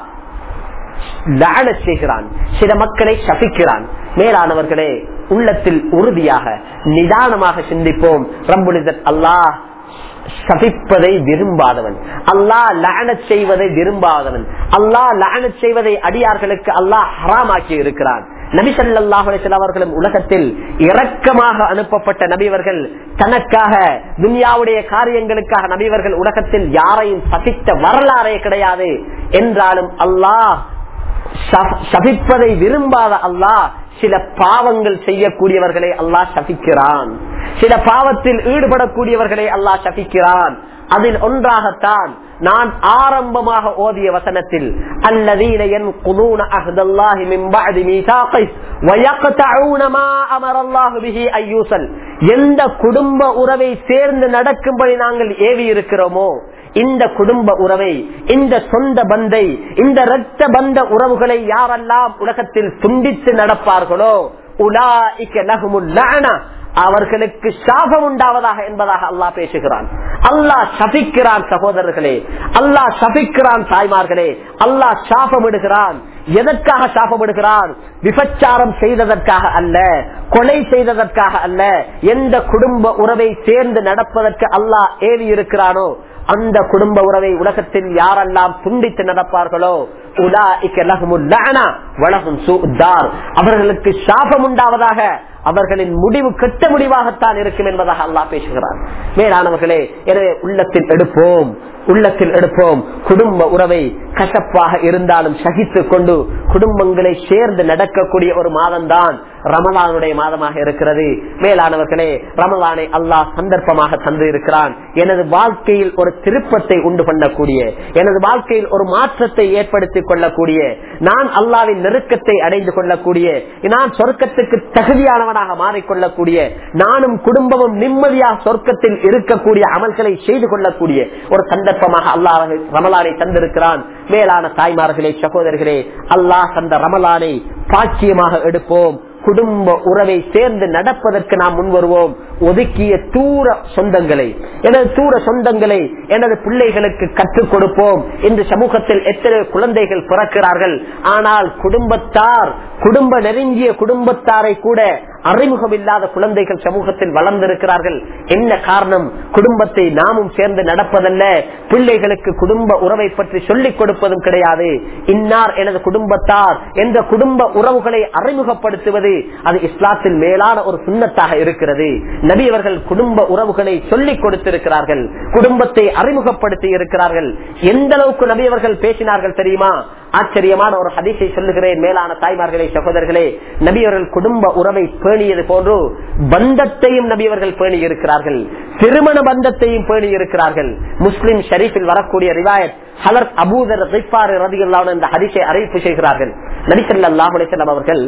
செய்கிறான் சில மக்களை சபிக்கிறான் மேலானவர்களே உள்ளத்தில் உறுதியாக நிதானமாக சிந்திப்போம் ரம்புனிதத் அல்லாஹ் சபிப்பதை விரும்பாதவன் அல்லாஹ் லானச் செய்வதை விரும்பாதவன் அல்லாஹ் லானச் செய்வதை அடியார்களுக்கு அல்லாஹ் ஹராமாக்கி இருக்கிறான் நபிசல்லாஹ் அவர்களும் உலகத்தில் இரக்கமாக அனுப்பப்பட்ட நபிவர்கள் தனக்காக துன்யாவுடைய காரியங்களுக்காக நபிவர்கள் உலகத்தில் யாரையும் சபித்த வரலாறே கிடையாது என்றாலும் அல்லாஹ் சபிப்பதை விரும்பாத அல்லாஹ் சில பாவங்கள் செய்யக்கூடியவர்களை அல்லாஹ் சபிக்கிறான் சில பாவத்தில் ஈடுபடக்கூடியவர்களை அல்லாஹ் சபிக்கிறான் அதில் ஒன்றாகத்தான் நான் ஆரம்பமாக ஓதிய வசனத்தில் அல்லதீன ينقضون عهد الله من بعد ميثاقه ويقطعون ما امر الله به ان يوصل எந்த குடும்ப உறவை சேர்ந்து நடக்கும்படி நாங்கள் ஏவி இருக்கிறோமோ இந்த குடும்ப உறவை இந்த சொந்த பந்தை இந்த இரத்த பந்த உறவுகளை யாரெல்லாம் உலகத்தில் துண்டித்து நடப்பார்களோ உலா இக்க அவர்களுக்கு சாபம் உண்டாவதாக என்பதாக அல்லாஹ் பேசுகிறான் அல்லாஹ் சபிக்கிறான் சகோதரர்களே அல்லாஹ் சபிக்கிறான் தாய்மார்களே அல்லாஹ் சாபமிடுகிறான் எதற்காக சாபமிடுகிறான் விபச்சாரம் செய்ததற்காக அல்ல கொலை செய்ததற்காக அல்ல எந்த குடும்ப உறவை சேர்ந்து நடப்பதற்கு அல்லாஹ் ஏவி இருக்கிறானோ அந்த குடும்ப உறவை உலகத்தில் யாரெல்லாம் துண்டித்து நடப்பார்களோ அவர்களுக்கு சாபம் உண்டாவதாக அவர்களின் முடிவு கெட்ட முடிவாகத்தான் இருக்கும் என்பதாக அல்லாஹ் பேசுகிறார் மேலானவர்களே எனவே உள்ளத்தில் எடுப்போம் உள்ளத்தில் எடுப்போம் குடும்ப உறவை கசப்பாக இருந்தாலும் சகித்துக் கொண்டு குடும்பங்களை சேர்ந்து நடக்கக்கூடிய ஒரு மாதம்தான் ரமலானுடைய மாதமாக இருக்கிறது மேலானவர்களே ரமலானை அல்லாஹ் சந்தர்ப்பமாக தந்து இருக்கிறான் எனது வாழ்க்கையில் ஒரு திருப்பத்தை உண்டு பண்ணக்கூடிய எனது வாழ்க்கையில் ஒரு மாற்றத்தை ஏற்படுத்திக் கொள்ளக்கூடிய நான் அல்லாவின் நெருக்கத்தை அடைந்து கொள்ளக்கூடிய நான் சொர்க்கத்துக்கு தகுதியானவனாக மாறிக்கொள்ளக்கூடிய நானும் குடும்பமும் நிம்மதியாக சொர்க்கத்தில் இருக்கக்கூடிய அமல்களை செய்து கொள்ளக்கூடிய ஒரு சந்தர்ப்பமாக அல்லாஹ் ரமலானை தந்திருக்கிறான் மேலான தாய்மார்களே சகோதரர்களே அல்லாஹ் தந்த ரமலானை பாக்கியமாக எடுப்போம் குடும்ப உறவை சேர்ந்து நடப்பதற்கு நாம் முன்வருவோம் ஒதுக்கிய தூர சொந்தங்களை எனது தூர சொந்தங்களை எனது பிள்ளைகளுக்கு கற்றுக் கொடுப்போம் இன்று சமூகத்தில் எத்தனை குழந்தைகள் பிறக்கிறார்கள் ஆனால் குடும்பத்தார் குடும்ப நெருங்கிய குடும்பத்தாரை கூட அறிமுகம் இல்லாத குழந்தைகள் சமூகத்தில் வளர்ந்திருக்கிறார்கள் என்ன காரணம் குடும்பத்தை நாமும் சேர்ந்து நடப்பதல்ல பிள்ளைகளுக்கு குடும்ப உறவை பற்றி சொல்லிக் கொடுப்பதும் கிடையாது இன்னார் எனது குடும்பத்தார் என்ற குடும்ப உறவுகளை அறிமுகப்படுத்துவது அது இஸ்லாத்தில் மேலான ஒரு சுண்ணத்தாக இருக்கிறது நபி அவர்கள் குடும்ப உறவுகளை சொல்லிக் கொடுத்திருக்கிறார்கள் குடும்பத்தை அறிமுகப்படுத்தி இருக்கிறார்கள் எந்த அளவுக்கு நபி அவர்கள் பேசினார்கள் தெரியுமா ஆச்சரியமான ஒரு ஹதீஸை சொல்லுகிறேன் மேலான தாய்மார்களே சகோதரர்களே நபி அவர்கள் குடும்ப உறவை பேணியது போன்று பந்தத்தையும் நபி அவர்கள் பேணி இருக்கிறார்கள் திருமண பந்தத்தையும் பேணி இருக்கிறார்கள் முஸ்லிம் ஷரீஃபில் வரக்கூடிய ரிவாயத் ஹலர் அபூதர் ரதிகளான இந்த ஹரிசை அறிவிப்பு செய்கிறார்கள் நபிசல்லாஹ் அலிசல்லாம் அவர்கள்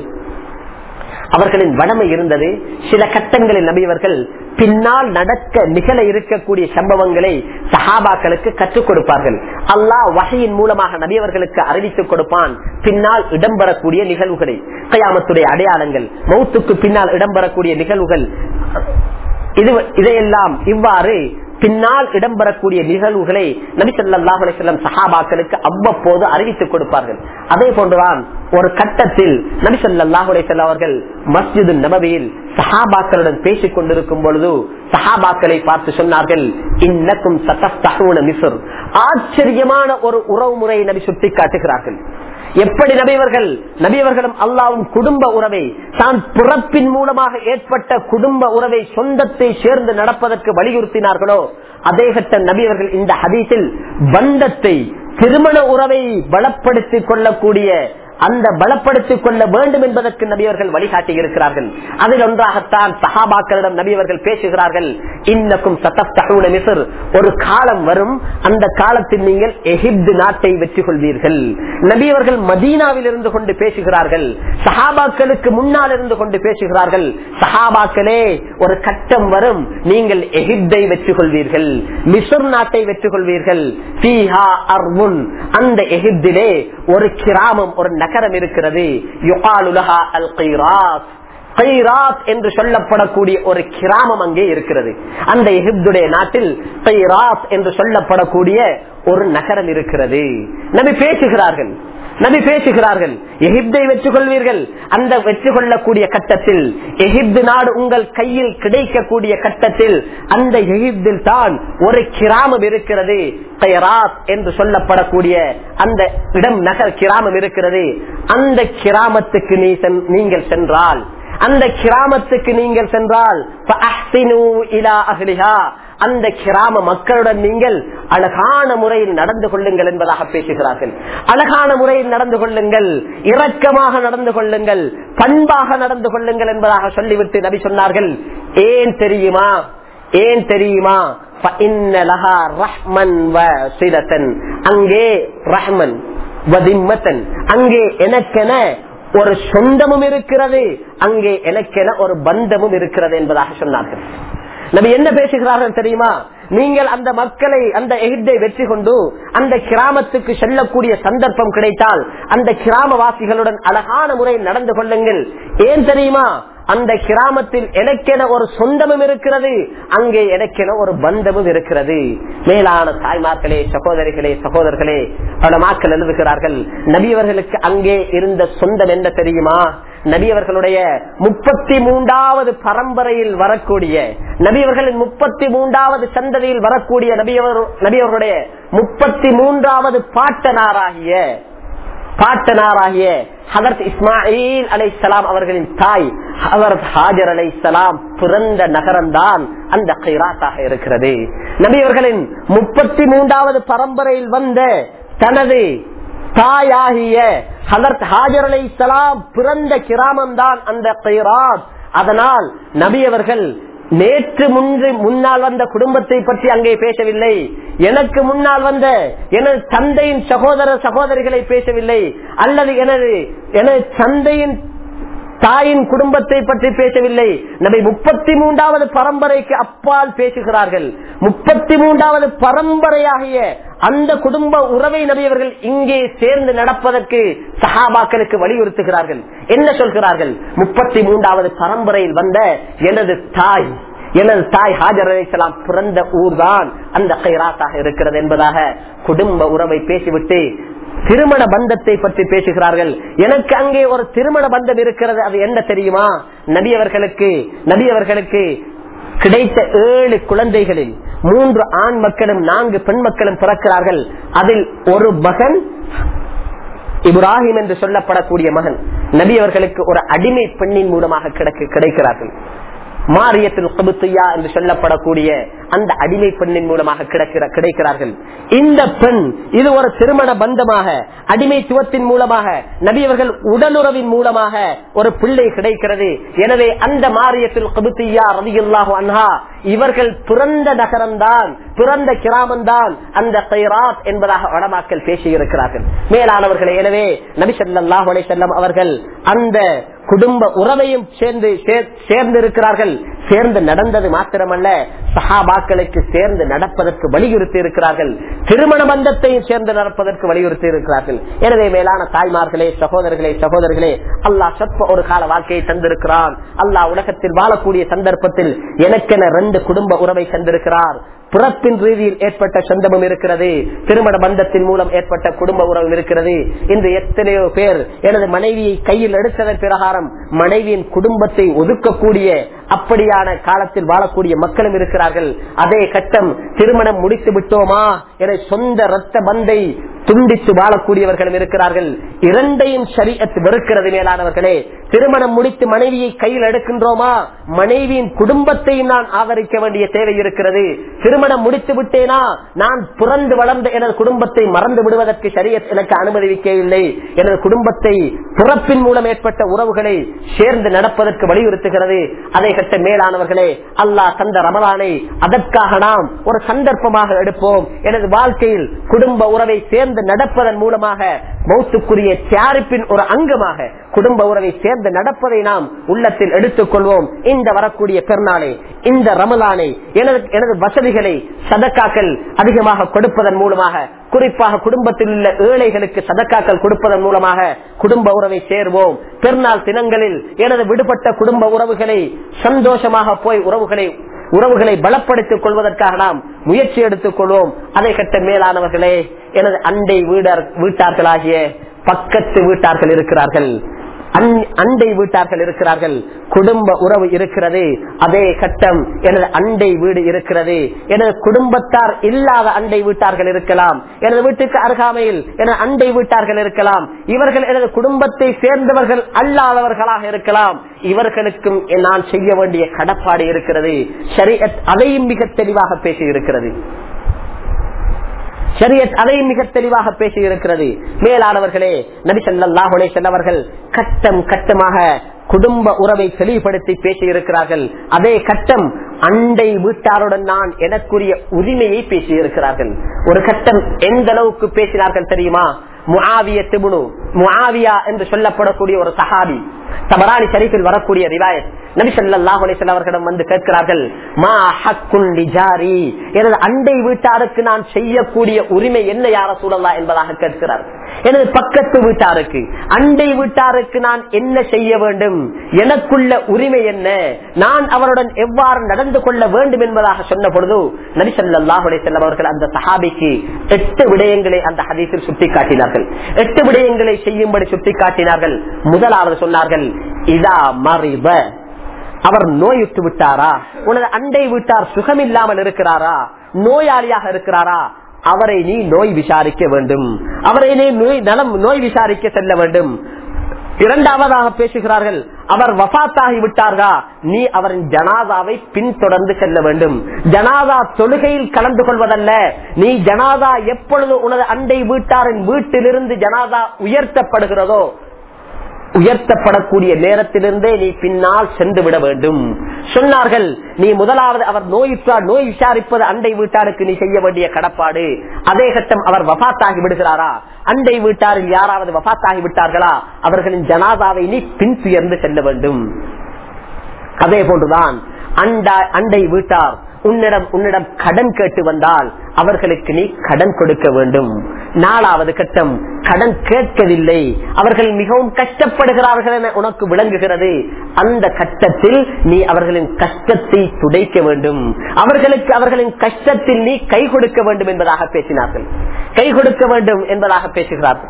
அவர்களின் வடமை இருந்தது சில கட்டங்களில் நபியவர்கள் பின்னால் நடக்க நிகழ இருக்கக்கூடிய சம்பவங்களை சஹாபாக்களுக்கு கற்றுக் கொடுப்பார்கள் அல்லாஹ் வகையின் மூலமாக நபியவர்களுக்கு அறிவித்துக் கொடுப்பான் பின்னால் இடம்பெறக்கூடிய நிகழ்வுகளை கயாமத்துடைய அடையாளங்கள் மௌத்துக்கு பின்னால் இடம்பெறக்கூடிய நிகழ்வுகள் இது இதையெல்லாம் இவ்வாறு பின்னால் இடம்பெறக்கூடிய நிகழ்வுகளை நபிசல்லாஹ் அலிசல்லம் சஹாபாக்களுக்கு அவ்வப்போது அறிவித்துக் கொடுப்பார்கள் அதே போன்றுதான் ஒரு கட்டத்தில் நபிசல்லாஹ் அலிசல்ல அவர்கள் மஸ்ஜிது நபவியில் சஹாபாக்களுடன் பேசிக் கொண்டிருக்கும் பொழுது சஹாபாக்களை பார்த்து சொன்னார்கள் இன்னக்கும் மிசர் ஆச்சரியமான ஒரு உறவு முறையை நபி சுட்டி காட்டுகிறார்கள் எப்படி நபியவர்கள் நபியவர்களும் அல்லாவும் குடும்ப உறவை தான் பிறப்பின் மூலமாக ஏற்பட்ட குடும்ப உறவை சொந்தத்தை சேர்ந்து நடப்பதற்கு வலியுறுத்தினார்களோ அதே கட்ட நபியவர்கள் இந்த ஹதீஸில் பந்தத்தை திருமண உறவை பலப்படுத்திக் கொள்ளக்கூடிய அந்த பலப்படுத்திக் கொள்ள வேண்டும் என்பதற்கு நபியவர்கள் வழிகாட்டி இருக்கிறார்கள் அதில் ஒன்றாகத்தான் சஹாபாக்களிடம் நபியவர்கள் பேசுகிறார்கள் இன்னக்கும் சத்தூன மிசர் ஒரு காலம் வரும் அந்த காலத்தில் நீங்கள் எகிப்து நாட்டை வெற்றி கொள்வீர்கள் நபியவர்கள் மதீனாவில் இருந்து கொண்டு பேசுகிறார்கள் சஹாபாக்களுக்கு முன்னால் இருந்து கொண்டு பேசுகிறார்கள் சஹாபாக்களே ஒரு கட்டம் வரும் நீங்கள் எகிப்தை வெற்றி கொள்வீர்கள் மிசர் நாட்டை வெற்றி கொள்வீர்கள் அந்த எகிப்திலே ஒரு கிராமம் ஒரு நகரம் இருக்கிறது கைராத் என்று சொல்லப்படக்கூடிய ஒரு கிராமம் அங்கே இருக்கிறது அந்த எகிப்துடைய நாட்டில் கைராத் என்று சொல்லப்படக்கூடிய ஒரு நகரம் இருக்கிறது நபி பேசுகிறார்கள் நபி பேசுகிறார்கள் எகிப்தை வெற்றி கொள்வீர்கள் அந்த வெற்றி கொள்ளக்கூடிய கட்டத்தில் எகிப்து நாடு உங்கள் கையில் கிடைக்கக்கூடிய கட்டத்தில் அந்த எகிப்தில் தான் ஒரு கிராமம் இருக்கிறது கைராத் என்று சொல்லப்படக்கூடிய அந்த இடம் நகர் கிராமம் இருக்கிறது அந்த கிராமத்துக்கு நீ நீங்கள் சென்றால் அந்த கிராமத்துக்கு நீங்கள் சென்றால் அந்த கிராம மக்களுடன் நீங்கள் அழகான முறையில் நடந்து கொள்ளுங்கள் என்பதாக பேசுகிறார்கள் அழகான முறையில் நடந்து கொள்ளுங்கள் இரக்கமாக நடந்து கொள்ளுங்கள் பண்பாக நடந்து கொள்ளுங்கள் என்பதாக சொல்லிவிட்டு நபி சொன்னார்கள் ஏன் தெரியுமா ஏன் தெரியுமா அங்கே ரஹ்மன் அங்கே எனக்கென ஒரு சொந்தமும் இருக்கிறது அங்கே எனக்கென ஒரு பந்தமும் இருக்கிறது என்பதாக சொன்னார்கள் நம்ம என்ன பேசுகிறார்கள் தெரியுமா நீங்கள் அந்த மக்களை அந்த எகிப்தை வெற்றி கொண்டு அந்த கிராமத்துக்கு செல்லக்கூடிய சந்தர்ப்பம் கிடைத்தால் அந்த கிராமவாசிகளுடன் அழகான முறையில் நடந்து கொள்ளுங்கள் ஏன் தெரியுமா அந்த கிராமத்தில் எனக்கென ஒரு சொந்தமும் இருக்கிறது அங்கே எனக்கென ஒரு பந்தமும் இருக்கிறது மேலான தாய்மார்களே சகோதரிகளே சகோதரர்களே பல மாக்கள் எழுதுகிறார்கள் நபியவர்களுக்கு அங்கே இருந்த சொந்தம் என்ன தெரியுமா நபியவர்களுடைய முப்பத்தி மூன்றாவது பரம்பரையில் வரக்கூடிய நபியவர்களின் முப்பத்தி மூன்றாவது சந்ததியில் வரக்கூடிய நபியவர் நபியவர்களுடைய முப்பத்தி மூன்றாவது பாட்டனாராகிய பாட்டனாராகிய ஹதரத் இஸ்மாயில் அலைசலாம் அவர்களின் தாய் ஹதரத் ஹாஜர் அலைசலாம் பிறந்த நகரம்தான் அந்த கைராத்தாக இருக்கிறது நபி அவர்களின் முப்பத்தி மூன்றாவது பரம்பரையில் வந்த தனது தாயாகிய ஹதரத் ஹாஜர் அலைசலாம் பிறந்த கிராமம் தான் அந்த கைராத் அதனால் நபி அவர்கள் நேற்று முன்று முன்னால் வந்த குடும்பத்தை பற்றி அங்கே பேசவில்லை எனக்கு முன்னால் வந்த எனது தந்தையின் சகோதர சகோதரிகளை பேசவில்லை அல்லது எனது எனது தந்தையின் தாயின் குடும்பத்தை பற்றி பேசவில்லை நபை முப்பத்தி மூன்றாவது பரம்பரைக்கு அப்பால் பேசுகிறார்கள் முப்பத்தி மூன்றாவது பரம்பரையாகிய அந்த குடும்ப உறவை நபியவர்கள் இங்கே சேர்ந்து நடப்பதற்கு சஹாபாக்களுக்கு வலியுறுத்துகிறார்கள் என்ன சொல்கிறார்கள் முப்பத்தி மூன்றாவது பரம்பரையில் வந்த எனது தாய் எனது தாய் ஹாஜர் அலிசலாம் பிறந்த ஊர்தான் அந்த கைராத்தாக இருக்கிறது என்பதாக குடும்ப உறவை பேசிவிட்டு திருமண பந்தத்தை பற்றி பேசுகிறார்கள் எனக்கு அங்கே ஒரு திருமண பந்தம் இருக்கிறது அது என்ன தெரியுமா நபி அவர்களுக்கு நபி அவர்களுக்கு கிடைத்த ஏழு குழந்தைகளில் மூன்று ஆண் மக்களும் நான்கு பெண் மக்களும் பிறக்கிறார்கள் அதில் ஒரு மகன் இப்ராஹிம் என்று சொல்லப்படக்கூடிய மகன் நபி அவர்களுக்கு ஒரு அடிமை பெண்ணின் மூலமாக கிடைக்கிறார்கள் மாரியத்தில் கபுத்தையா என்று சொல்லப்படக்கூடிய அந்த அடிமை பெண்ணின் மூலமாக கிடைக்கிற கிடைக்கிறார்கள் இந்த பெண் இது ஒரு திருமண பந்தமாக அடிமைத்துவத்தின் மூலமாக நபியவர்கள் உடலுறவின் மூலமாக ஒரு பிள்ளை கிடைக்கிறது எனவே அந்த மாரியத்தில் கபுத்தையா ரவியுல்லாஹு அன்ஹா இவர்கள் பிறந்த நகரம்தான் பிறந்த கிராமம்தான் அந்த கைராத் என்பதாக வடமாக்கல் பேசியிருக்கிறார்கள் மேலானவர்களே எனவே நபிசல்லாஹ் செல்லம் அவர்கள் அந்த குடும்ப உறவையும் சேர்ந்து சேர்ந்து இருக்கிறார்கள் சேர்ந்து நடந்தது மாத்திரமல்ல சஹாபாக்களுக்கு சேர்ந்து நடப்பதற்கு வலியுறுத்தி இருக்கிறார்கள் திருமண பந்தத்தையும் சேர்ந்து நடப்பதற்கு வலியுறுத்தி இருக்கிறார்கள் எனவே மேலான தாய்மார்களே சகோதரர்களே சகோதரர்களே அல்லாஹ் சொற்ப ஒரு கால வாழ்க்கையை தந்திருக்கிறான் அல்லாஹ் உலகத்தில் வாழக்கூடிய சந்தர்ப்பத்தில் எனக்கென ரெண்டு குடும்ப உறவை தந்திருக்கிறார் பிறப்பின் ரீதியில் ஏற்பட்ட சொந்தமும் இருக்கிறது திருமண பந்தத்தின் மூலம் ஏற்பட்ட குடும்ப உறவும் இருக்கிறது இன்று எத்தனையோ பேர் எனது மனைவியை கையில் எடுத்ததன் பிரகாரம் மனைவியின் குடும்பத்தை ஒதுக்கக்கூடிய அப்படியான காலத்தில் வாழக்கூடிய மக்களும் இருக்கிறார்கள் அதே கட்டம் திருமணம் முடித்து விட்டோமா என சொந்த ரத்த பந்தை துண்டித்து வாழக்கூடியவர்களும் இருக்கிறார்கள் இரண்டையும் சரியத் வெறுக்கிறது மேலானவர்களே திருமணம் முடித்து மனைவியை கையில் எடுக்கின்றோமா மனைவியின் குடும்பத்தையும் நான் ஆதரிக்க வேண்டிய தேவை இருக்கிறது திருமணம் முடித்து விட்டேனா நான் பிறந்து வளர்ந்த எனது குடும்பத்தை மறந்து விடுவதற்கு சரியத் எனக்கு அனுமதிக்கவில்லை எனது குடும்பத்தை பிறப்பின் மூலம் ஏற்பட்ட உறவுகளை சேர்ந்து நடப்பதற்கு வலியுறுத்துகிறது அதை கட்ட மேலானவர்களே அல்லாஹ் தந்த ரமலானை அதற்காக நாம் ஒரு சந்தர்ப்பமாக எடுப்போம் எனது வாழ்க்கையில் குடும்ப உறவை சேர்ந்து நடப்பதன் மூலமாக மௌத்துக்குரிய தயாரிப்பின் ஒரு அங்கமாக குடும்ப உறவை சேர்ந்து நடப்பதை நாம் உள்ளத்தில் எடுத்துக் கொள்வோம் இந்த வரக்கூடிய பெருநாளை இந்த ரமலானை எனது எனது வசதிகளை சதக்காக்கள் அதிகமாக கொடுப்பதன் மூலமாக குறிப்பாக குடும்பத்தில் உள்ள ஏழைகளுக்கு சதக்காக்கள் கொடுப்பதன் மூலமாக குடும்ப உறவை சேர்வோம் பெருநாள் தினங்களில் எனது விடுபட்ட குடும்ப உறவுகளை சந்தோஷமாக போய் உறவுகளை உறவுகளை பலப்படுத்திக் கொள்வதற்காக நாம் முயற்சி எடுத்துக் கொள்வோம் அதை கட்ட மேலானவர்களே எனது அண்டை வீடர் வீட்டார்களாகிய பக்கத்து வீட்டார்கள் இருக்கிறார்கள் அண்டை வீட்டார்கள் இருக்கிறார்கள் குடும்ப உறவு இருக்கிறது அதே கட்டம் எனது அண்டை வீடு இருக்கிறது எனது குடும்பத்தார் இல்லாத அண்டை வீட்டார்கள் இருக்கலாம் எனது வீட்டுக்கு அருகாமையில் எனது அண்டை வீட்டார்கள் இருக்கலாம் இவர்கள் எனது குடும்பத்தை சேர்ந்தவர்கள் அல்லாதவர்களாக இருக்கலாம் இவர்களுக்கும் நான் செய்ய வேண்டிய கடப்பாடு இருக்கிறது சரி அதையும் மிக தெளிவாக பேசி இருக்கிறது ஷரியத் அதை மிக தெளிவாக பேசி இருக்கிறது மேலானவர்களே நபிசல்லாஹுலே செல்லவர்கள் கட்டம் கட்டமாக குடும்ப உறவை தெளிவுபடுத்தி பேசி இருக்கிறார்கள் அதே கட்டம் அண்டை வீட்டாருடன் நான் எனக்குரிய உரிமையை பேசி இருக்கிறார்கள் ஒரு கட்டம் எந்த அளவுக்கு பேசினார்கள் தெரியுமா முஆவிய திபுனு முஆவியா என்று சொல்லப்படக்கூடிய ஒரு சஹாபி தபராணி ஷரீஃபில் வரக்கூடிய ரிவாயத் நபி ஸல்லல்லாஹு அலைஹி வஸல்லம் அவர்களிடம் வந்து கேட்கிறார்கள் மா ஹக்குன் லிஜாரி எனது அண்டை வீட்டாருக்கு நான் செய்யக்கூடிய உரிமை என்ன யார சூழல்லா என்பதாக கேட்கிறார் எனது பக்கத்து வீட்டாருக்கு அண்டை வீட்டாருக்கு நான் என்ன செய்ய வேண்டும் எனக்குள்ள உரிமை என்ன நான் அவருடன் எவ்வாறு நடந்து கொள்ள வேண்டும் என்பதாக சொன்ன பொழுது நபி ஸல்லல்லாஹு அலைஹி வஸல்லம் அவர்கள் அந்த சஹாபிக்கு எட்டு விடயங்களை அந்த ஹதீஸில் சுட்டிக்காட்டினார்கள் எட்டு விடயங்களை செய்யும்படி சுட்டிக்காட்டினார்கள் முதலாவது சொன்னார்கள் இதா மறிப அவர் நோயுற்று விட்டாரா உனது அண்டை வீட்டார் சுகமில்லாமல் இருக்கிறாரா நோயாளியாக இருக்கிறாரா அவரை நீ நோய் விசாரிக்க வேண்டும் அவரை நீ நோய் நலம் நோய் விசாரிக்க செல்ல வேண்டும் இரண்டாவதாக பேசுகிறார்கள் அவர் வபாத்தாகி விட்டார்களா நீ அவரின் ஜனாதாவை பின்தொடர்ந்து செல்ல வேண்டும் ஜனாதா தொழுகையில் கலந்து கொள்வதல்ல நீ ஜனாதா எப்பொழுது உனது அண்டை வீட்டாரின் வீட்டிலிருந்து ஜனாதா உயர்த்தப்படுகிறதோ உயர்த்தப்படக்கூடிய நேரத்திலிருந்தே நீ பின்னால் சென்று விட வேண்டும் சொன்னார்கள் நீ முதலாவது அவர் நோயுற்றார் நோய் விசாரிப்பது அண்டை வீட்டாருக்கு நீ செய்ய வேண்டிய கடப்பாடு அதே கட்டம் அவர் வபாத்தாகி விடுகிறாரா அண்டை வீட்டாரில் யாராவது வபாத்தாகி விட்டார்களா அவர்களின் ஜனாதாவை நீ பின் துயர்ந்து செல்ல வேண்டும் அதே போன்றுதான் அண்டா அண்டை வீட்டார் உன்னிடம் உன்னிடம் கடன் கேட்டு வந்தால் அவர்களுக்கு நீ கடன் கொடுக்க வேண்டும் நாலாவது கட்டம் கடன் கேட்கவில்லை அவர்கள் மிகவும் கஷ்டப்படுகிறார்கள் என உனக்கு விளங்குகிறது அந்த கட்டத்தில் நீ அவர்களின் கஷ்டத்தை துடைக்க வேண்டும் அவர்களுக்கு அவர்களின் கஷ்டத்தில் நீ கை கொடுக்க வேண்டும் என்பதாக பேசினார்கள் கை கொடுக்க வேண்டும் என்பதாக பேசுகிறார்கள்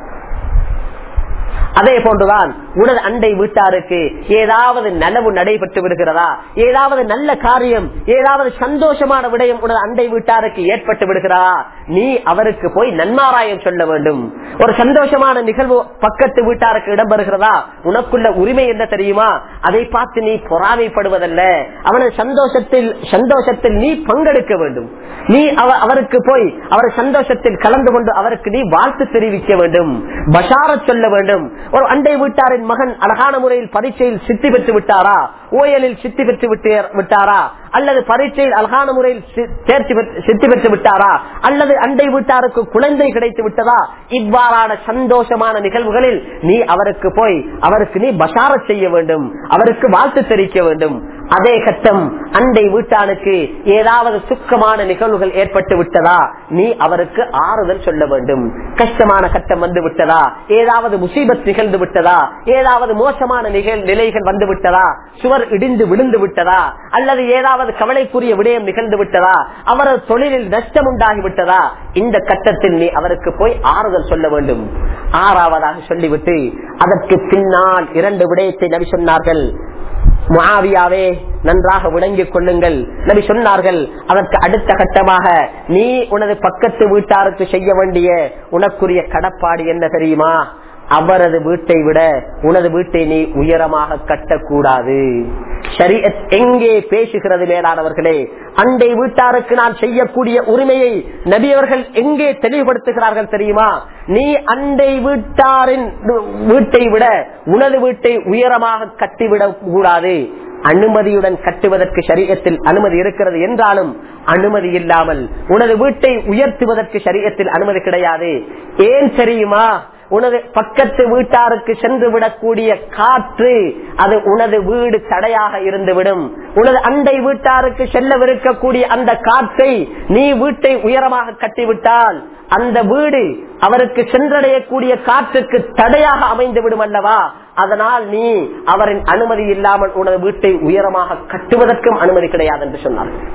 அதே போன்றுதான் உனது அண்டை வீட்டாருக்கு ஏதாவது நலவு நடைபெற்று விடுகிறதா ஏதாவது நல்ல காரியம் ஏதாவது சந்தோஷமான விடயம் உனது அண்டை வீட்டாருக்கு ஏற்பட்டு விடுகிறதா நீ அவருக்கு போய் நன்மாராயம் சொல்ல வேண்டும் ஒரு சந்தோஷமான நிகழ்வு பக்கத்து வீட்டாருக்கு இடம்பெறுகிறதா உனக்குள்ள உரிமை என்ன தெரியுமா அதை பார்த்து நீ பொறாமைப்படுவதல்ல அவனது சந்தோஷத்தில் சந்தோஷத்தில் நீ பங்கெடுக்க வேண்டும் நீ அவருக்கு போய் அவர் சந்தோஷத்தில் கலந்து கொண்டு அவருக்கு நீ வாழ்த்து தெரிவிக்க வேண்டும் பஷாரத் சொல்ல வேண்டும் ஒரு அண்டை வீட்டாரின் மகன் அழகான முறையில் பரீட்சையில் சித்தி பெற்று விட்டாரா ஓயலில் சித்தி பெற்று விட்டாரா அல்லது பரீட்சையில் அழகான முறையில் தேர்ச்சி சித்தி பெற்று விட்டாரா அல்லது அண்டை வீட்டாருக்கு குழந்தை கிடைத்து விட்டதா இவ்வாறான சந்தோஷமான நிகழ்வுகளில் நீ அவருக்கு போய் அவருக்கு நீ பஷார செய்ய வேண்டும் அவருக்கு வாழ்த்து தெரிவிக்க வேண்டும் அதே கட்டம் அண்டை வீட்டானுக்கு ஏதாவது சுக்கமான நிகழ்வுகள் ஏற்பட்டு விட்டதா நீ அவருக்கு ஆறுதல் சொல்ல வேண்டும் கஷ்டமான கட்டம் வந்து விட்டதா ஏதாவது முசீபத் நிகழ்ந்து விட்டதா ஏதாவது மோசமான நிகழ் நிலைகள் வந்து விட்டதா சுவர் இடிந்து விழுந்து விட்டதா அல்லது ஏதாவது கவலைக்குரிய விடயம் நிகழ்ந்து விட்டதா அவரது தொழிலில் நஷ்டம் உண்டாகி விட்டதா இந்த கட்டத்தில் நீ அவருக்கு போய் ஆறுதல் சொல்ல வேண்டும் ஆறாவதாக சொல்லிவிட்டு அதற்கு பின்னால் இரண்டு விடயத்தை நபி சொன்னார்கள் முகாவியாவே நன்றாக விளங்கிக் கொள்ளுங்கள் நபி சொன்னார்கள் அதற்கு அடுத்த கட்டமாக நீ உனது பக்கத்து வீட்டாருக்கு செய்ய வேண்டிய உனக்குரிய கடப்பாடு என்ன தெரியுமா அவரது வீட்டை விட உனது வீட்டை நீ உயரமாக கட்டக்கூடாது சரி எங்கே பேசுகிறது மேலானவர்களே அண்டை வீட்டாருக்கு நான் செய்யக்கூடிய உரிமையை நபியவர்கள் எங்கே தெளிவுபடுத்துகிறார்கள் தெரியுமா நீ அண்டை வீட்டாரின் வீட்டை விட உனது வீட்டை உயரமாக கட்டிவிடக் கூடாது அனுமதியுடன் கட்டுவதற்கு சரீரத்தில் அனுமதி இருக்கிறது என்றாலும் அனுமதி இல்லாமல் உனது வீட்டை உயர்த்துவதற்கு சரீரத்தில் அனுமதி கிடையாது ஏன் தெரியுமா உனது பக்கத்து வீட்டாருக்கு சென்று விடக்கூடிய காற்று அது உனது வீடு தடையாக இருந்துவிடும் உனது அண்டை வீட்டாருக்கு செல்லவிருக்கக்கூடிய அந்த காற்றை நீ வீட்டை உயரமாக கட்டிவிட்டால் அந்த வீடு அவருக்கு சென்றடையக்கூடிய காற்றுக்கு தடையாக அமைந்து விடும் அல்லவா அதனால் நீ அவரின் அனுமதி இல்லாமல் உனது வீட்டை உயரமாக கட்டுவதற்கும் அனுமதி கிடையாது என்று சொன்னார்கள்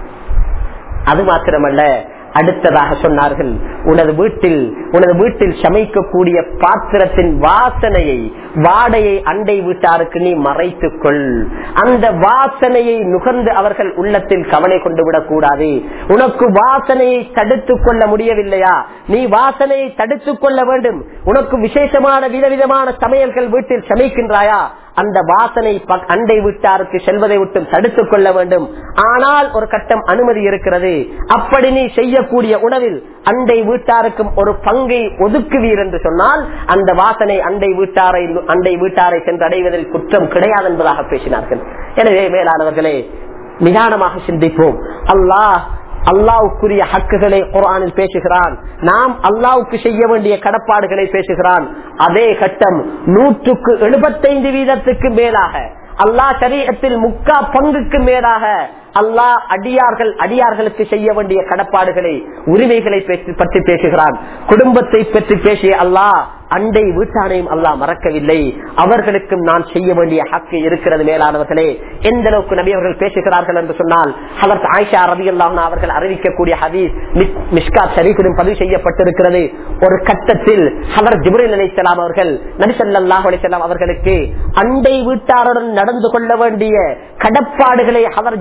அது மாத்திரமல்ல அடுத்ததாக சொன்னார்கள் உனது வீட்டில் உனது வீட்டில் சமைக்கக்கூடிய பாத்திரத்தின் வாசனையை வாடையை அண்டை வீட்டாருக்கு நீ மறைத்துக் கொள் அந்த வாசனையை நுகர்ந்து அவர்கள் உள்ளத்தில் கவலை கொண்டு விடக் கூடாது உனக்கு வாசனையை தடுத்துக் கொள்ள முடியவில்லையா நீ வாசனையை தடுத்துக் கொள்ள வேண்டும் உனக்கு விசேஷமான விதவிதமான சமையல்கள் வீட்டில் சமைக்கின்றாயா அந்த வாசனை அண்டை வீட்டாருக்கு செல்வதை விட்டு தடுத்துக் கொள்ள வேண்டும் ஆனால் ஒரு கட்டம் அனுமதி இருக்கிறது அப்படி நீ செய்யக்கூடிய உணவில் அண்டை வீட்டாருக்கும் ஒரு பங்கை ஒதுக்குவீர் என்று சொன்னால் அந்த வாசனை அண்டை வீட்டாரை அண்டை வீட்டாரை சென்றடைவதில் குற்றம் கிடையாது என்பதாக பேசினார்கள் எனவே மேலானவர்களே நிதானமாக சிந்திப்போம் அல்லாஹ் அல்லாவுக்குரிய ஹக்குகளை குரானில் பேசுகிறான் நாம் அல்லாவுக்கு செய்ய வேண்டிய கடப்பாடுகளை பேசுகிறான் அதே கட்டம் நூற்றுக்கு எழுபத்தைந்து வீதத்துக்கு மேலாக அல்லாஹ் சரீரத்தில் முக்கா பங்குக்கு மேலாக அல்லாஹ் அடியார்கள் அடியார்களுக்கு செய்ய வேண்டிய கடப்பாடுகளை உரிமைகளை பற்றி பேசுகிறான் குடும்பத்தை பற்றி பேசிய அல்லாஹ் அண்டை வீட்டானையும் அல்லாஹ் மறக்கவில்லை அவர்களுக்கும் நான் செய்ய வேண்டிய ஹக்கு இருக்கிறது மேலானவர்களே எந்த அளவுக்கு நபி அவர்கள் பேசுகிறார்கள் என்று சொன்னால் அவர் ஆயிஷா ரவி அல்லாஹ் அவர்கள் அறிவிக்கக்கூடிய ஹதீஸ் மிஷ்கா ஷரீஃபிலும் பதிவு செய்யப்பட்டிருக்கிறது ஒரு கட்டத்தில் அவர் ஜிப்ரில் அலிசலாம் அவர்கள் நபிசல்லாஹ் அலிசல்லாம் அவர்களுக்கு அண்டை வீட்டாருடன் நடந்து கொள்ள வேண்டிய கடப்பாடுகளை அவர் ஜிப்ரேல்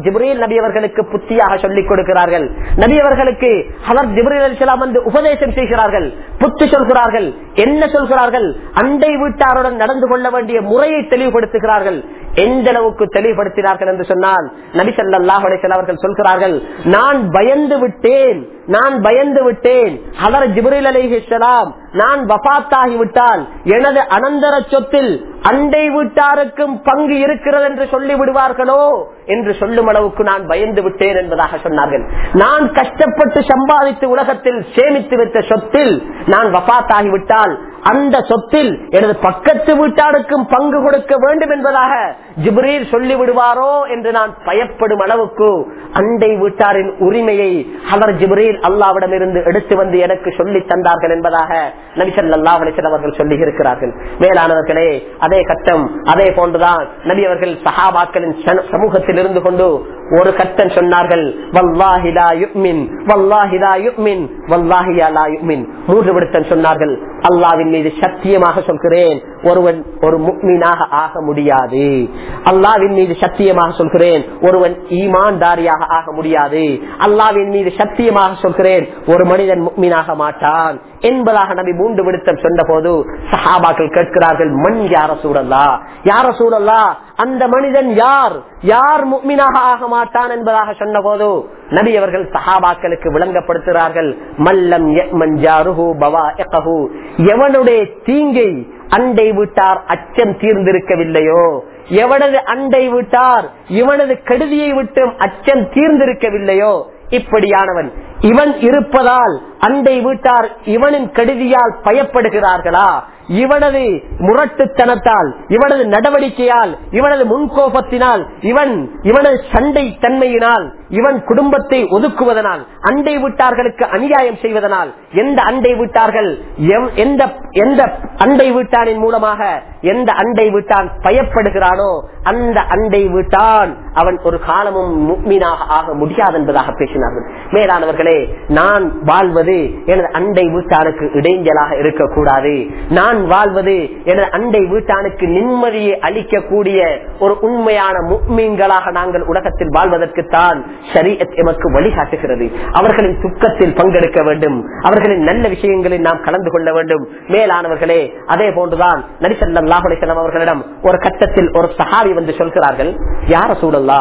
நபி அவர்களுக்கு புத்தியாக சொல்லிக் கொடுக்கிறார்கள் நபி அவர்களுக்கு ஹலர் ஜிப்ரீல் அலிஸ்லாம் வந்து உபதேசம் செய்கிறார்கள் புத்தி சொல்கிறார்கள் என்ன சொல்கிறார்கள் அண்டை வீட்டாருடன் நடந்து கொள்ள வேண்டிய முறையை தெளிவுபடுத்துகிறார்கள் எந்த அளவுக்கு தெளிவுபடுத்தினார்கள் என்று சொன்னால் நபி ஸல்லல்லாஹு அலைஹி வஸல்லம் அவர்கள் சொல்கிறார்கள் நான் பயந்து விட்டேன் நான் பயந்து விட்டேன் ஹலர் ஜிப்ரீல் அலைஹிஸ்ஸலாம் நான் வபாத்தாகி விட்டால் எனது அனந்தர சொத்தில் அண்டை வீட்டாருக்கும் பங்கு இருக்கிறது என்று சொல்லி விடுவார்களோ என்று சொல்லும் அளவுக்கு நான் பயந்து விட்டேன் என்பதாக சொன்னார்கள் நான் கஷ்டப்பட்டு சம்பாதித்து உலகத்தில் சேமித்து வைத்த சொத்தில் நான் வபாத்தாகி விட்டால் அந்த சொத்தில் எனது பக்கத்து வீட்டாருக்கும் பங்கு கொடுக்க வேண்டும் என்பதாக ஜிப்ரீல் சொல்லி விடுவாரோ என்று நான் பயப்படும் அளவுக்கு அண்டை வீட்டாரின் உரிமையை அவர் ஜிப்ரீல் அல்லாவிடம் இருந்து எடுத்து வந்து எனக்கு சொல்லி தந்தார்கள் என்பதாக நபிசல்லாஹ் அலிசன் அவர்கள் சொல்லி இருக்கிறார்கள் மேலானவர்களே அதே கட்டம் அதே போன்றுதான் நபி அவர்கள் சஹாபாக்களின் சன- சமூகத்தில் இருந்து கொண்டு ஒரு கட்டம் சொன்னார்கள் வல்லாஹிலா யுக்மின் வல்லாஹிலா யுக்மின் வல்லாஹியா லா யுக்மின் மூன்று விடுத்தம் சொன்னார்கள் அல்லாவின் மீது சத்தியமாக சொல்கிறேன் ஒருவன் ஒரு முக்மீனாக ஆக முடியாது அல்லாவின் மீது சத்தியமாக சொல்கிறேன் ஒருவன் ஈமான்தாரியாக ஆக முடியாது அல்லாவின் மீது சத்தியமாக சொல்கிறேன் ஒரு மனிதன் முக்மீனாக மாட்டான் என்பதாக நபி மூன்று விடுத்தம் சொன்ன போது சஹாபாக்கள் கேட்கிறார்கள் மண் யார சூழல்லா யார சூழல்லா அந்த மனிதன் யார் யார் முக்மீனாக ஆக மாட்டான் என்பதாக சொன்ன போது நபி அவர்கள் சஹாபாக்களுக்கு விளங்கப்படுத்துகிறார்கள் மல்லம் யஅ்மன் ஜாருஹு பவாஇகஹு. எவனுடைய தீங்கை அண்டை விட்டார் அச்சம் தீர்ந்திருக்கவில்லையோ எவனது அண்டை விட்டார் இவனது கெடுதியை விட்டும் அச்சம் தீர்ந்திருக்கவில்லையோ இப்படியானவன் இவன் இருப்பதால் அண்டை வீட்டார் இவனின் கெடுதியால் பயப்படுகிறார்களா இவனது முரட்டுத்தனத்தால் இவனது நடவடிக்கையால் இவனது முன்கோபத்தினால் இவன் இவனது சண்டை தன்மையினால் இவன் குடும்பத்தை ஒதுக்குவதனால் அண்டை வீட்டார்களுக்கு அநியாயம் செய்வதனால் எந்த அண்டை வீட்டார்கள் எம்- எந்த எந்த அண்டை வீட்டானின் மூலமாக எந்த அண்டை வீட்டான் பயப்படுகிறானோ அந்த அண்டை வீட்டான் அவன் ஒரு காலமும் முக்மீனாக ஆக முடியாது என்பதாக பேசினார்கள் மேலானவர்களே நான் வாழ்வது எனது அண்டை வீட்டானுக்கு இடைஞ்சலாக இருக்கக்கூடாது நான் வாழ்வது எனது அண்டை வீட்டானுக்கு நிம்மதியை அளிக்கக்கூடிய ஒரு உண்மையான முக்மீன்களாக நாங்கள் உலகத்தில் வாழ்வதற்குத்தான் ஷரீஅத் எமக்கு வழிகாட்டுகிறது அவர்களின் துக்கத்தில் பங்கெடுக்க வேண்டும் அவர்களின் நல்ல விஷயங்களில் நாம் கலந்து கொள்ள வேண்டும் மேலானவர்களே அதே போன்றுதான் நரிசல்லாஹ் அலிசல்லாம் அவர்களிடம் ஒரு கட்டத்தில் ஒரு சஹாபி வந்து சொல்கிறார்கள் யார சூழல்லா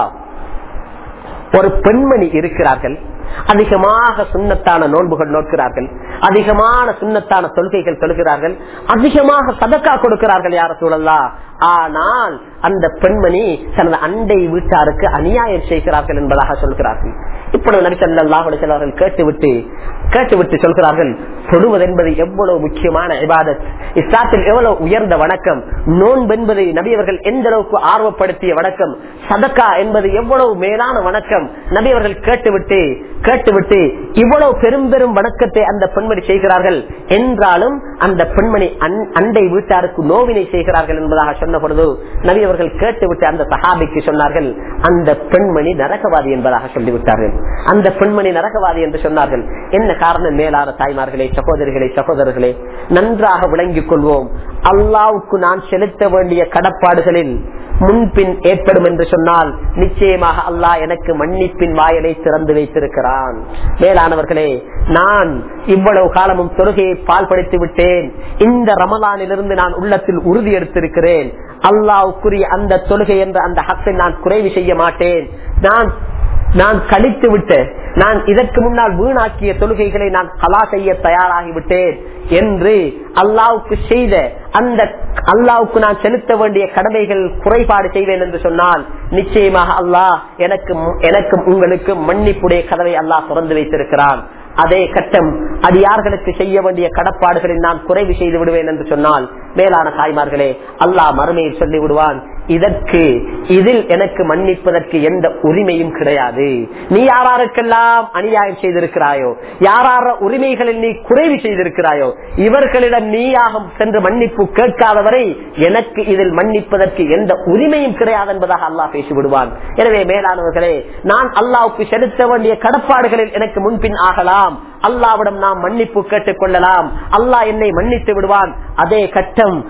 ஒரு பெண்மணி இருக்கிறார்கள் அதிகமாக சுண்ணத்தான நோன்புகள் நோக்கிறார்கள் அதிகமான சுண்ணத்தான தொழுகைகள் தொழுகிறார்கள் அதிகமாக சதக்கா கொடுக்கிறார்கள் யார சூழல்லா ஆனால் அந்த பெண்மணி தனது அண்டை வீட்டாருக்கு அநியாயம் செய்கிறார்கள் என்பதாக சொல்கிறார்கள் இப்பொழுது நபிசல்லாஹ் அவர்கள் கேட்டுவிட்டு கேட்டுவிட்டு சொல்கிறார்கள் தொழுவது என்பது எவ்வளவு முக்கியமான இபாதத் இஸ்லாத்தில் எவ்வளவு உயர்ந்த வணக்கம் நோன்பு என்பது நபி அவர்கள் எந்த அளவுக்கு ஆர்வப்படுத்திய வணக்கம் சதக்கா என்பது எவ்வளவு மேலான வணக்கம் நபி அவர்கள் கேட்டுவிட்டு கேட்டுவிட்டு இவ்வளவு பெரும் பெரும் வணக்கத்தை அந்த பெண்மணி செய்கிறார்கள் என்றாலும் அந்த பெண்மணி அன்- அண்டை வீட்டாருக்கு நோவினை செய்கிறார்கள் என்பதாக சொன்ன பொழுது நபி அவர்கள் கேட்டுவிட்டு அந்த சஹாபிக்கு சொன்னார்கள் அந்த பெண்மணி நரகவாதி என்பதாக சொல்லிவிட்டார்கள் அந்த பெண்மணி நரகவாதி என்று சொன்னார்கள் என்ன காரணம் மேலான தாய்மார்களே சகோதரிகளே சகோதரர்களே நன்றாக விளங்கிக் கொள்வோம் அல்லாவுக்கு நான் செலுத்த வேண்டிய கடப்பாடுகளில் முன்பின் ஏற்படும் என்று சொன்னால் நிச்சயமாக அல்லாஹ் எனக்கு மன்னிப்பின் வாயலை திறந்து வைத்திருக்கிறான் மேலானவர்களே நான் இவ்வளவு காலமும் தொழுகையை பால்படுத்தி விட்டேன் இந்த ரமலானிலிருந்து நான் உள்ளத்தில் உறுதி எடுத்திருக்கிறேன் அல்லாவுக்குரிய அந்த தொழுகை என்ற அந்த ஹக்கை நான் குறைவு செய்ய மாட்டேன் நான் நான் கழித்து விட்டு நான் இதற்கு முன்னால் வீணாக்கிய தொழுகைகளை நான் கலா செய்ய தயாராகிவிட்டேன் என்று அல்லாவுக்கு செய்த அந்த அல்லாவுக்கு நான் செலுத்த வேண்டிய கடமைகள் குறைபாடு செய்வேன் என்று சொன்னால் நிச்சயமாக அல்லாஹ் எனக்கு எனக்கும் உங்களுக்கு மன்னிப்புடைய கதவை அல்லாஹ் திறந்து வைத்திருக்கிறான் அதே கட்டம் அடியார்களுக்கு செய்ய வேண்டிய கடப்பாடுகளில் நான் குறைவு செய்து விடுவேன் என்று சொன்னால் மேலான தாய்மார்களே அல்லாஹ் மறுமையில் சொல்லி விடுவான் இதற்கு இதில் எனக்கு மன்னிப்பதற்கு எந்த உரிமையும் கிடையாது நீ யாராருக்கெல்லாம் அநியாயம் செய்திருக்கிறாயோ யாரார உரிமைகளில் நீ குறைவு செய்திருக்கிறாயோ இவர்களிடம் நீயாக சென்று மன்னிப்பு கேட்காதவரை எனக்கு இதில் மன்னிப்பதற்கு எந்த உரிமையும் கிடையாது என்பதாக அல்லாஹ் பேசிவிடுவான் எனவே மேலானவர்களே நான் அல்லாவுக்கு செலுத்த வேண்டிய கடப்பாடுகளில் எனக்கு முன்பின் ஆகலாம் அல்லாவிடம் நாம் மன்னிப்பு கேட்டுக் கொள்ளலாம் அல்லாஹ் என்னை மன்னித்து விடுவான் அதே கட்டம்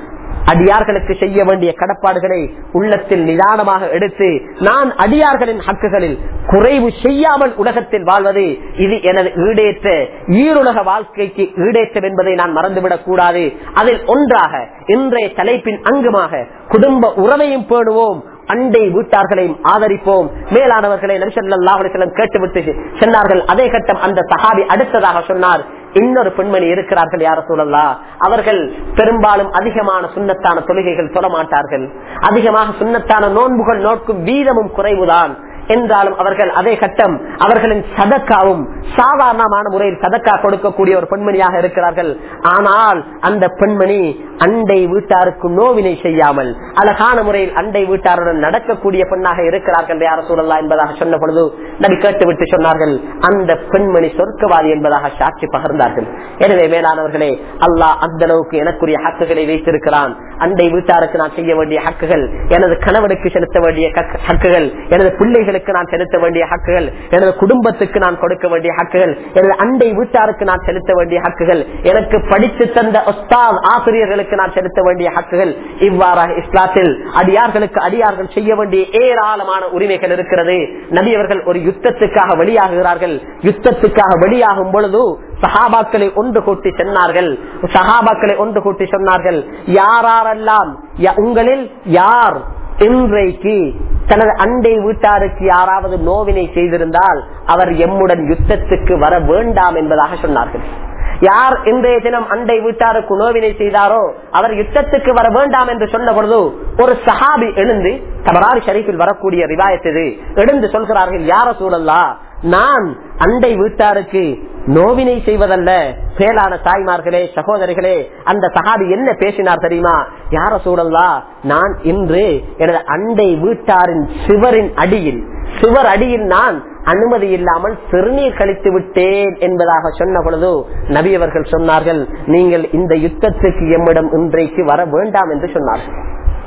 அடியார்களுக்கு செய்ய வேண்டிய கடப்பாடுகளை உள்ளத்தில் நிதானமாக எடுத்து நான் அடியார்களின் ஹக்குகளில் குறைவு செய்யாமல் உலகத்தில் வாழ்வது இது எனது ஈடேற்ற ஈருலக வாழ்க்கைக்கு ஈடேற்றம் என்பதை நான் மறந்துவிடக் கூடாது அதில் ஒன்றாக இன்றைய தலைப்பின் அங்கமாக குடும்ப உறவையும் பேணுவோம் அண்டை வீட்டார்களையும் ஆதரிப்போம் மேலானவர்களை நபிசல்லாஹலம் கேட்டுவிட்டு சொன்னார்கள் அதே கட்டம் அந்த சஹாபி அடுத்ததாக சொன்னார் இன்னொரு பெண்மணி இருக்கிறார்கள் யார சூழல்லா அவர்கள் பெரும்பாலும் அதிகமான சுண்ணத்தான தொழுகைகள் சொல்ல மாட்டார்கள் அதிகமாக சுண்ணத்தான நோன்புகள் நோக்கும் வீதமும் குறைவுதான் என்றாலும் அவர்கள் அதே கட்டம் அவர்களின் சதக்காவும் சாதாரணமான முறையில் சதக்கா கொடுக்கக்கூடிய ஒரு பெண்மணியாக இருக்கிறார்கள் ஆனால் அந்த பெண்மணி அண்டை வீட்டாருக்கு நோவினை செய்யாமல் அழகான முறையில் அண்டை வீட்டாருடன் நடக்கக்கூடிய பெண்ணாக இருக்கிறார்கள் யார சூழல்லா என்பதாக சொன்ன பொழுது நபி கேட்டுவிட்டு சொன்னார்கள் அந்த பெண்மணி சொர்க்கவாதி என்பதாக சாட்சி பகர்ந்தார்கள் எனவே மேலானவர்களே அல்லாஹ் அந்த அளவுக்கு எனக்குரிய ஹக்குகளை வைத்திருக்கிறான் அண்டை வீட்டாருக்கு நான் செய்ய வேண்டிய ஹக்குகள் எனது கணவனுக்கு செலுத்த வேண்டிய ஹக்குகள் எனது பிள்ளைகளுக்கு நான் செலுத்த வேண்டிய ஹக்குகள் எனது குடும்பத்துக்கு நான் கொடுக்க வேண்டிய ஹக்குகள் எனது அண்டை வீட்டாருக்கு நான் செலுத்த வேண்டிய ஹக்குகள் எனக்கு படித்து தந்த ஒஸ்தாத் ஆசிரியர்களுக்கு நான் செலுத்த வேண்டிய ஹக்குகள் இவ்வாறாக இஸ்லாத்தில் அடியார்களுக்கு அடியார்கள் செய்ய வேண்டிய ஏராளமான உரிமைகள் இருக்கிறது நபியவர்கள் ஒரு யுத்தத்துக்காக வெளியாகுகிறார்கள் யுத்தத்துக்காக வெளியாகும் பொழுது சஹாபாக்களை ஒன்று கூட்டி சொன்னார்கள் சஹாபாக்களை ஒன்று கூட்டி சொன்னார்கள் யாரெல்லாம் உங்களில் யார் இன்றைக்கு தனது அண்டை வீட்டாருக்கு யாராவது நோவினை செய்திருந்தால் அவர் எம்முடன் யுத்தத்துக்கு வர வேண்டாம் என்பதாக சொன்னார்கள் யார் இன்றைய தினம் அண்டை வீட்டாருக்கு நோவினை செய்தாரோ அவர் யுத்தத்துக்கு வர வேண்டாம் என்று சொன்ன பொழுது ஒரு சஹாபி எழுந்து தபராறு ஷரீஃபில் வரக்கூடிய ரிவாயத் இது எழுந்து சொல்கிறார்கள் யார சூழல்லா நான் அண்டை வீட்டாருக்கு நோவினை செய்வதல்ல பேலான தாய்மார்களே சகோதரிகளே அந்த சகாபி என்ன பேசினார் தெரியுமா யார சூழல்லா நான் இன்று எனது அண்டை வீட்டாரின் சிவரின் அடியில் சிவர் அடியில் நான் அனுமதி இல்லாமல் சிறுநீர் கழித்து விட்டேன் என்பதாக சொன்ன பொழுது நபி அவர்கள் சொன்னார்கள் நீங்கள் இந்த யுத்தத்துக்கு எம்மிடம் இன்றைக்கு வர வேண்டாம் என்று சொன்னார்கள்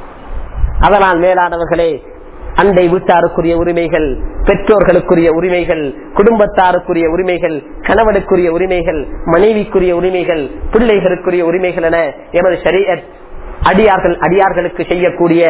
அதனால் மேலானவர்களே அண்டை வீட்டாருக்குரிய உரிமைகள் பெற்றோர்களுக்குரிய உரிமைகள் குடும்பத்தாருக்குரிய உரிமைகள் கணவனுக்குரிய உரிமைகள் மனைவிக்குரிய உரிமைகள் பிள்ளைகளுக்குரிய உரிமைகள் என எமது சரியத் அடியார்கள் அடியார்களுக்கு செய்யக்கூடிய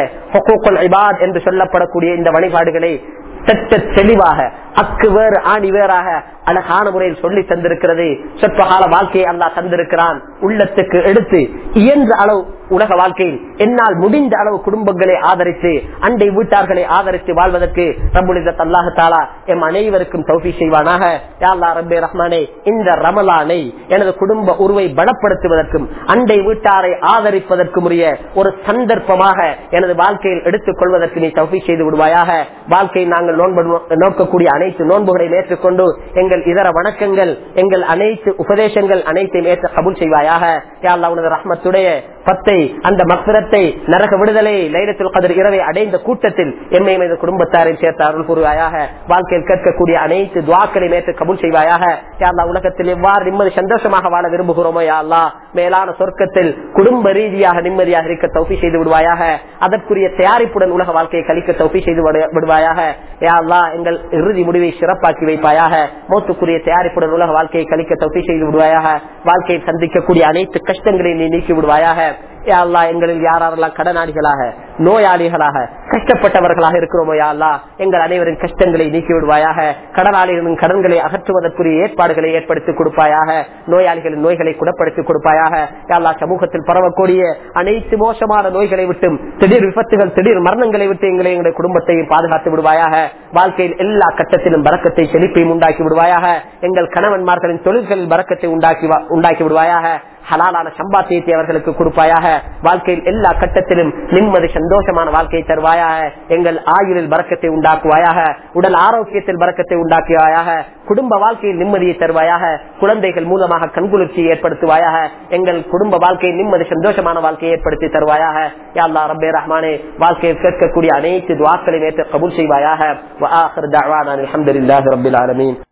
இபாத் என்று சொல்லப்படக்கூடிய இந்த வழிபாடுகளை சட்ட தெளிவாக அக்கு வேறு ஆணி வேறாக அழகான முறையில் சொல்லி தந்திருக்கிறது சொற்ப கால வாழ்க்கையை அல்லா தந்திருக்கிறான் உள்ளத்துக்கு எடுத்து இயன்ற அளவு உலக வாழ்க்கையில் என்னால் முடிந்த அளவு குடும்பங்களை ஆதரித்து அண்டை வீட்டார்களை ஆதரித்து வாழ்வதற்கு ரபுலிதத் அல்லாஹு தாலா எம் அனைவருக்கும் தௌஃபி செய்வானாக யாழ்லா ரப்பே ரஹ்மானே இந்த ரமலானை எனது குடும்ப உருவை பலப்படுத்துவதற்கும் அண்டை வீட்டாரை ஆதரிப்பதற்கும் உரிய ஒரு சந்தர்ப்பமாக எனது வாழ்க்கையில் எடுத்துக் கொள்வதற்கு நீ தௌஃபி செய்து விடுவாயாக வாழ்க்கையில் நாங்கள் நோன்பு நோக்கக்கூடிய அனைத்து நோன்புகளையும் ஏற்றுக்கொண்டு எங்கள் இதர வணக்கங்கள் எங்கள் அனைத்து உபதேசங்கள் அனைத்தையும் ஏற்ற கபூல் செய்வாயாக யாழ்லா உனது ரஹ்மத்துடைய பத்தை அந்த மக்ரத்தை நரக விடுதலை லைலத்தில் கதிர் இரவை அடைந்த கூட்டத்தில் எம்மை மீது குடும்பத்தாரில் சேர்த்த அருள் கூறுவாயாக வாழ்க்கையில் கேட்கக்கூடிய அனைத்து துவாக்களையும் ஏற்று கபூல் செய்வாயாக யாழ்லா உலகத்தில் எவ்வாறு நிம்மதி சந்தோஷமாக வாழ விரும்புகிறோமோ யாழ்லா மேலான சொர்க்கத்தில் குடும்ப ரீதியாக நிம்மதியாக இருக்க தௌஃபி செய்து விடுவாயாக அதற்குரிய தயாரிப்புடன் உலக வாழ்க்கையை கழிக்க தௌஃபி செய்து விடுவாயாக யாழ்லா எங்கள் இறுதி முடிவை சிறப்பாக்கி வைப்பாயாக மோத்துக்குரிய தயாரிப்புடன் உலக வாழ்க்கையை கழிக்க தௌஃபி செய்து விடுவாயாக வாழ்க்கையில் சந்திக்கக்கூடிய அனைத்து கஷ்டங்களையும் நீ நீக்கி விடுவாயாக யாழ்லா எங்களில் யாரெல்லாம் கடனாளிகளாக நோயாளிகளாக கஷ்டப்பட்டவர்களாக இருக்கிறோமோ யாழ்லா எங்கள் அனைவரின் கஷ்டங்களை நீக்கி விடுவாயாக கடனாளிகளின் கடன்களை அகற்றுவதற்குரிய ஏற்பாடுகளை ஏற்படுத்தி கொடுப்பாயாக நோயாளிகளின் நோய்களை குணப்படுத்தி கொடுப்பாயாக யாழ்லா சமூகத்தில் பரவக்கூடிய அனைத்து மோசமான நோய்களை விட்டும் திடீர் விபத்துகள் திடீர் மரணங்களை விட்டு எங்களை எங்களுடைய குடும்பத்தையும் பாதுகாத்து விடுவாயாக வாழ்க்கையில் எல்லா கட்டத்திலும் பறக்கத்தை செழிப்பையும் உண்டாக்கி விடுவாயாக எங்கள் கணவன்மார்களின் தொழில்களில் பறக்கத்தை உண்டாக்கி உண்டாக்கி விடுவாயாக ஹலாலான சம்பாத்தியத்தை அவர்களுக்கு கொடுப்பாயாக வாழ்க்கையில் எல்லா கட்டத்திலும் நிம்மதி சந்தோஷமான வாழ்க்கையை தருவாயாக எங்கள் ஆயுளில் பறக்கத்தை உண்டாக்குவாயாக உடல் ஆரோக்கியத்தில் பறக்கத்தை உண்டாக்குவாயாக குடும்ப வாழ்க்கையில் நிம்மதியை தருவாயாக குழந்தைகள் மூலமாக கண்குளிர்ச்சியை ஏற்படுத்துவாயாக எங்கள் குடும்ப வாழ்க்கையில் நிம்மதி சந்தோஷமான வாழ்க்கையை ஏற்படுத்தி தருவாயாக யாழ்லா ரப்பே ரஹ்மானே வாழ்க்கையில் கேட்கக்கூடிய அனைத்து துவாக்களையும் ஏற்று கபூல் செய்வாயாக அலமதுல்லாஹி ரபில் ஆலமீன்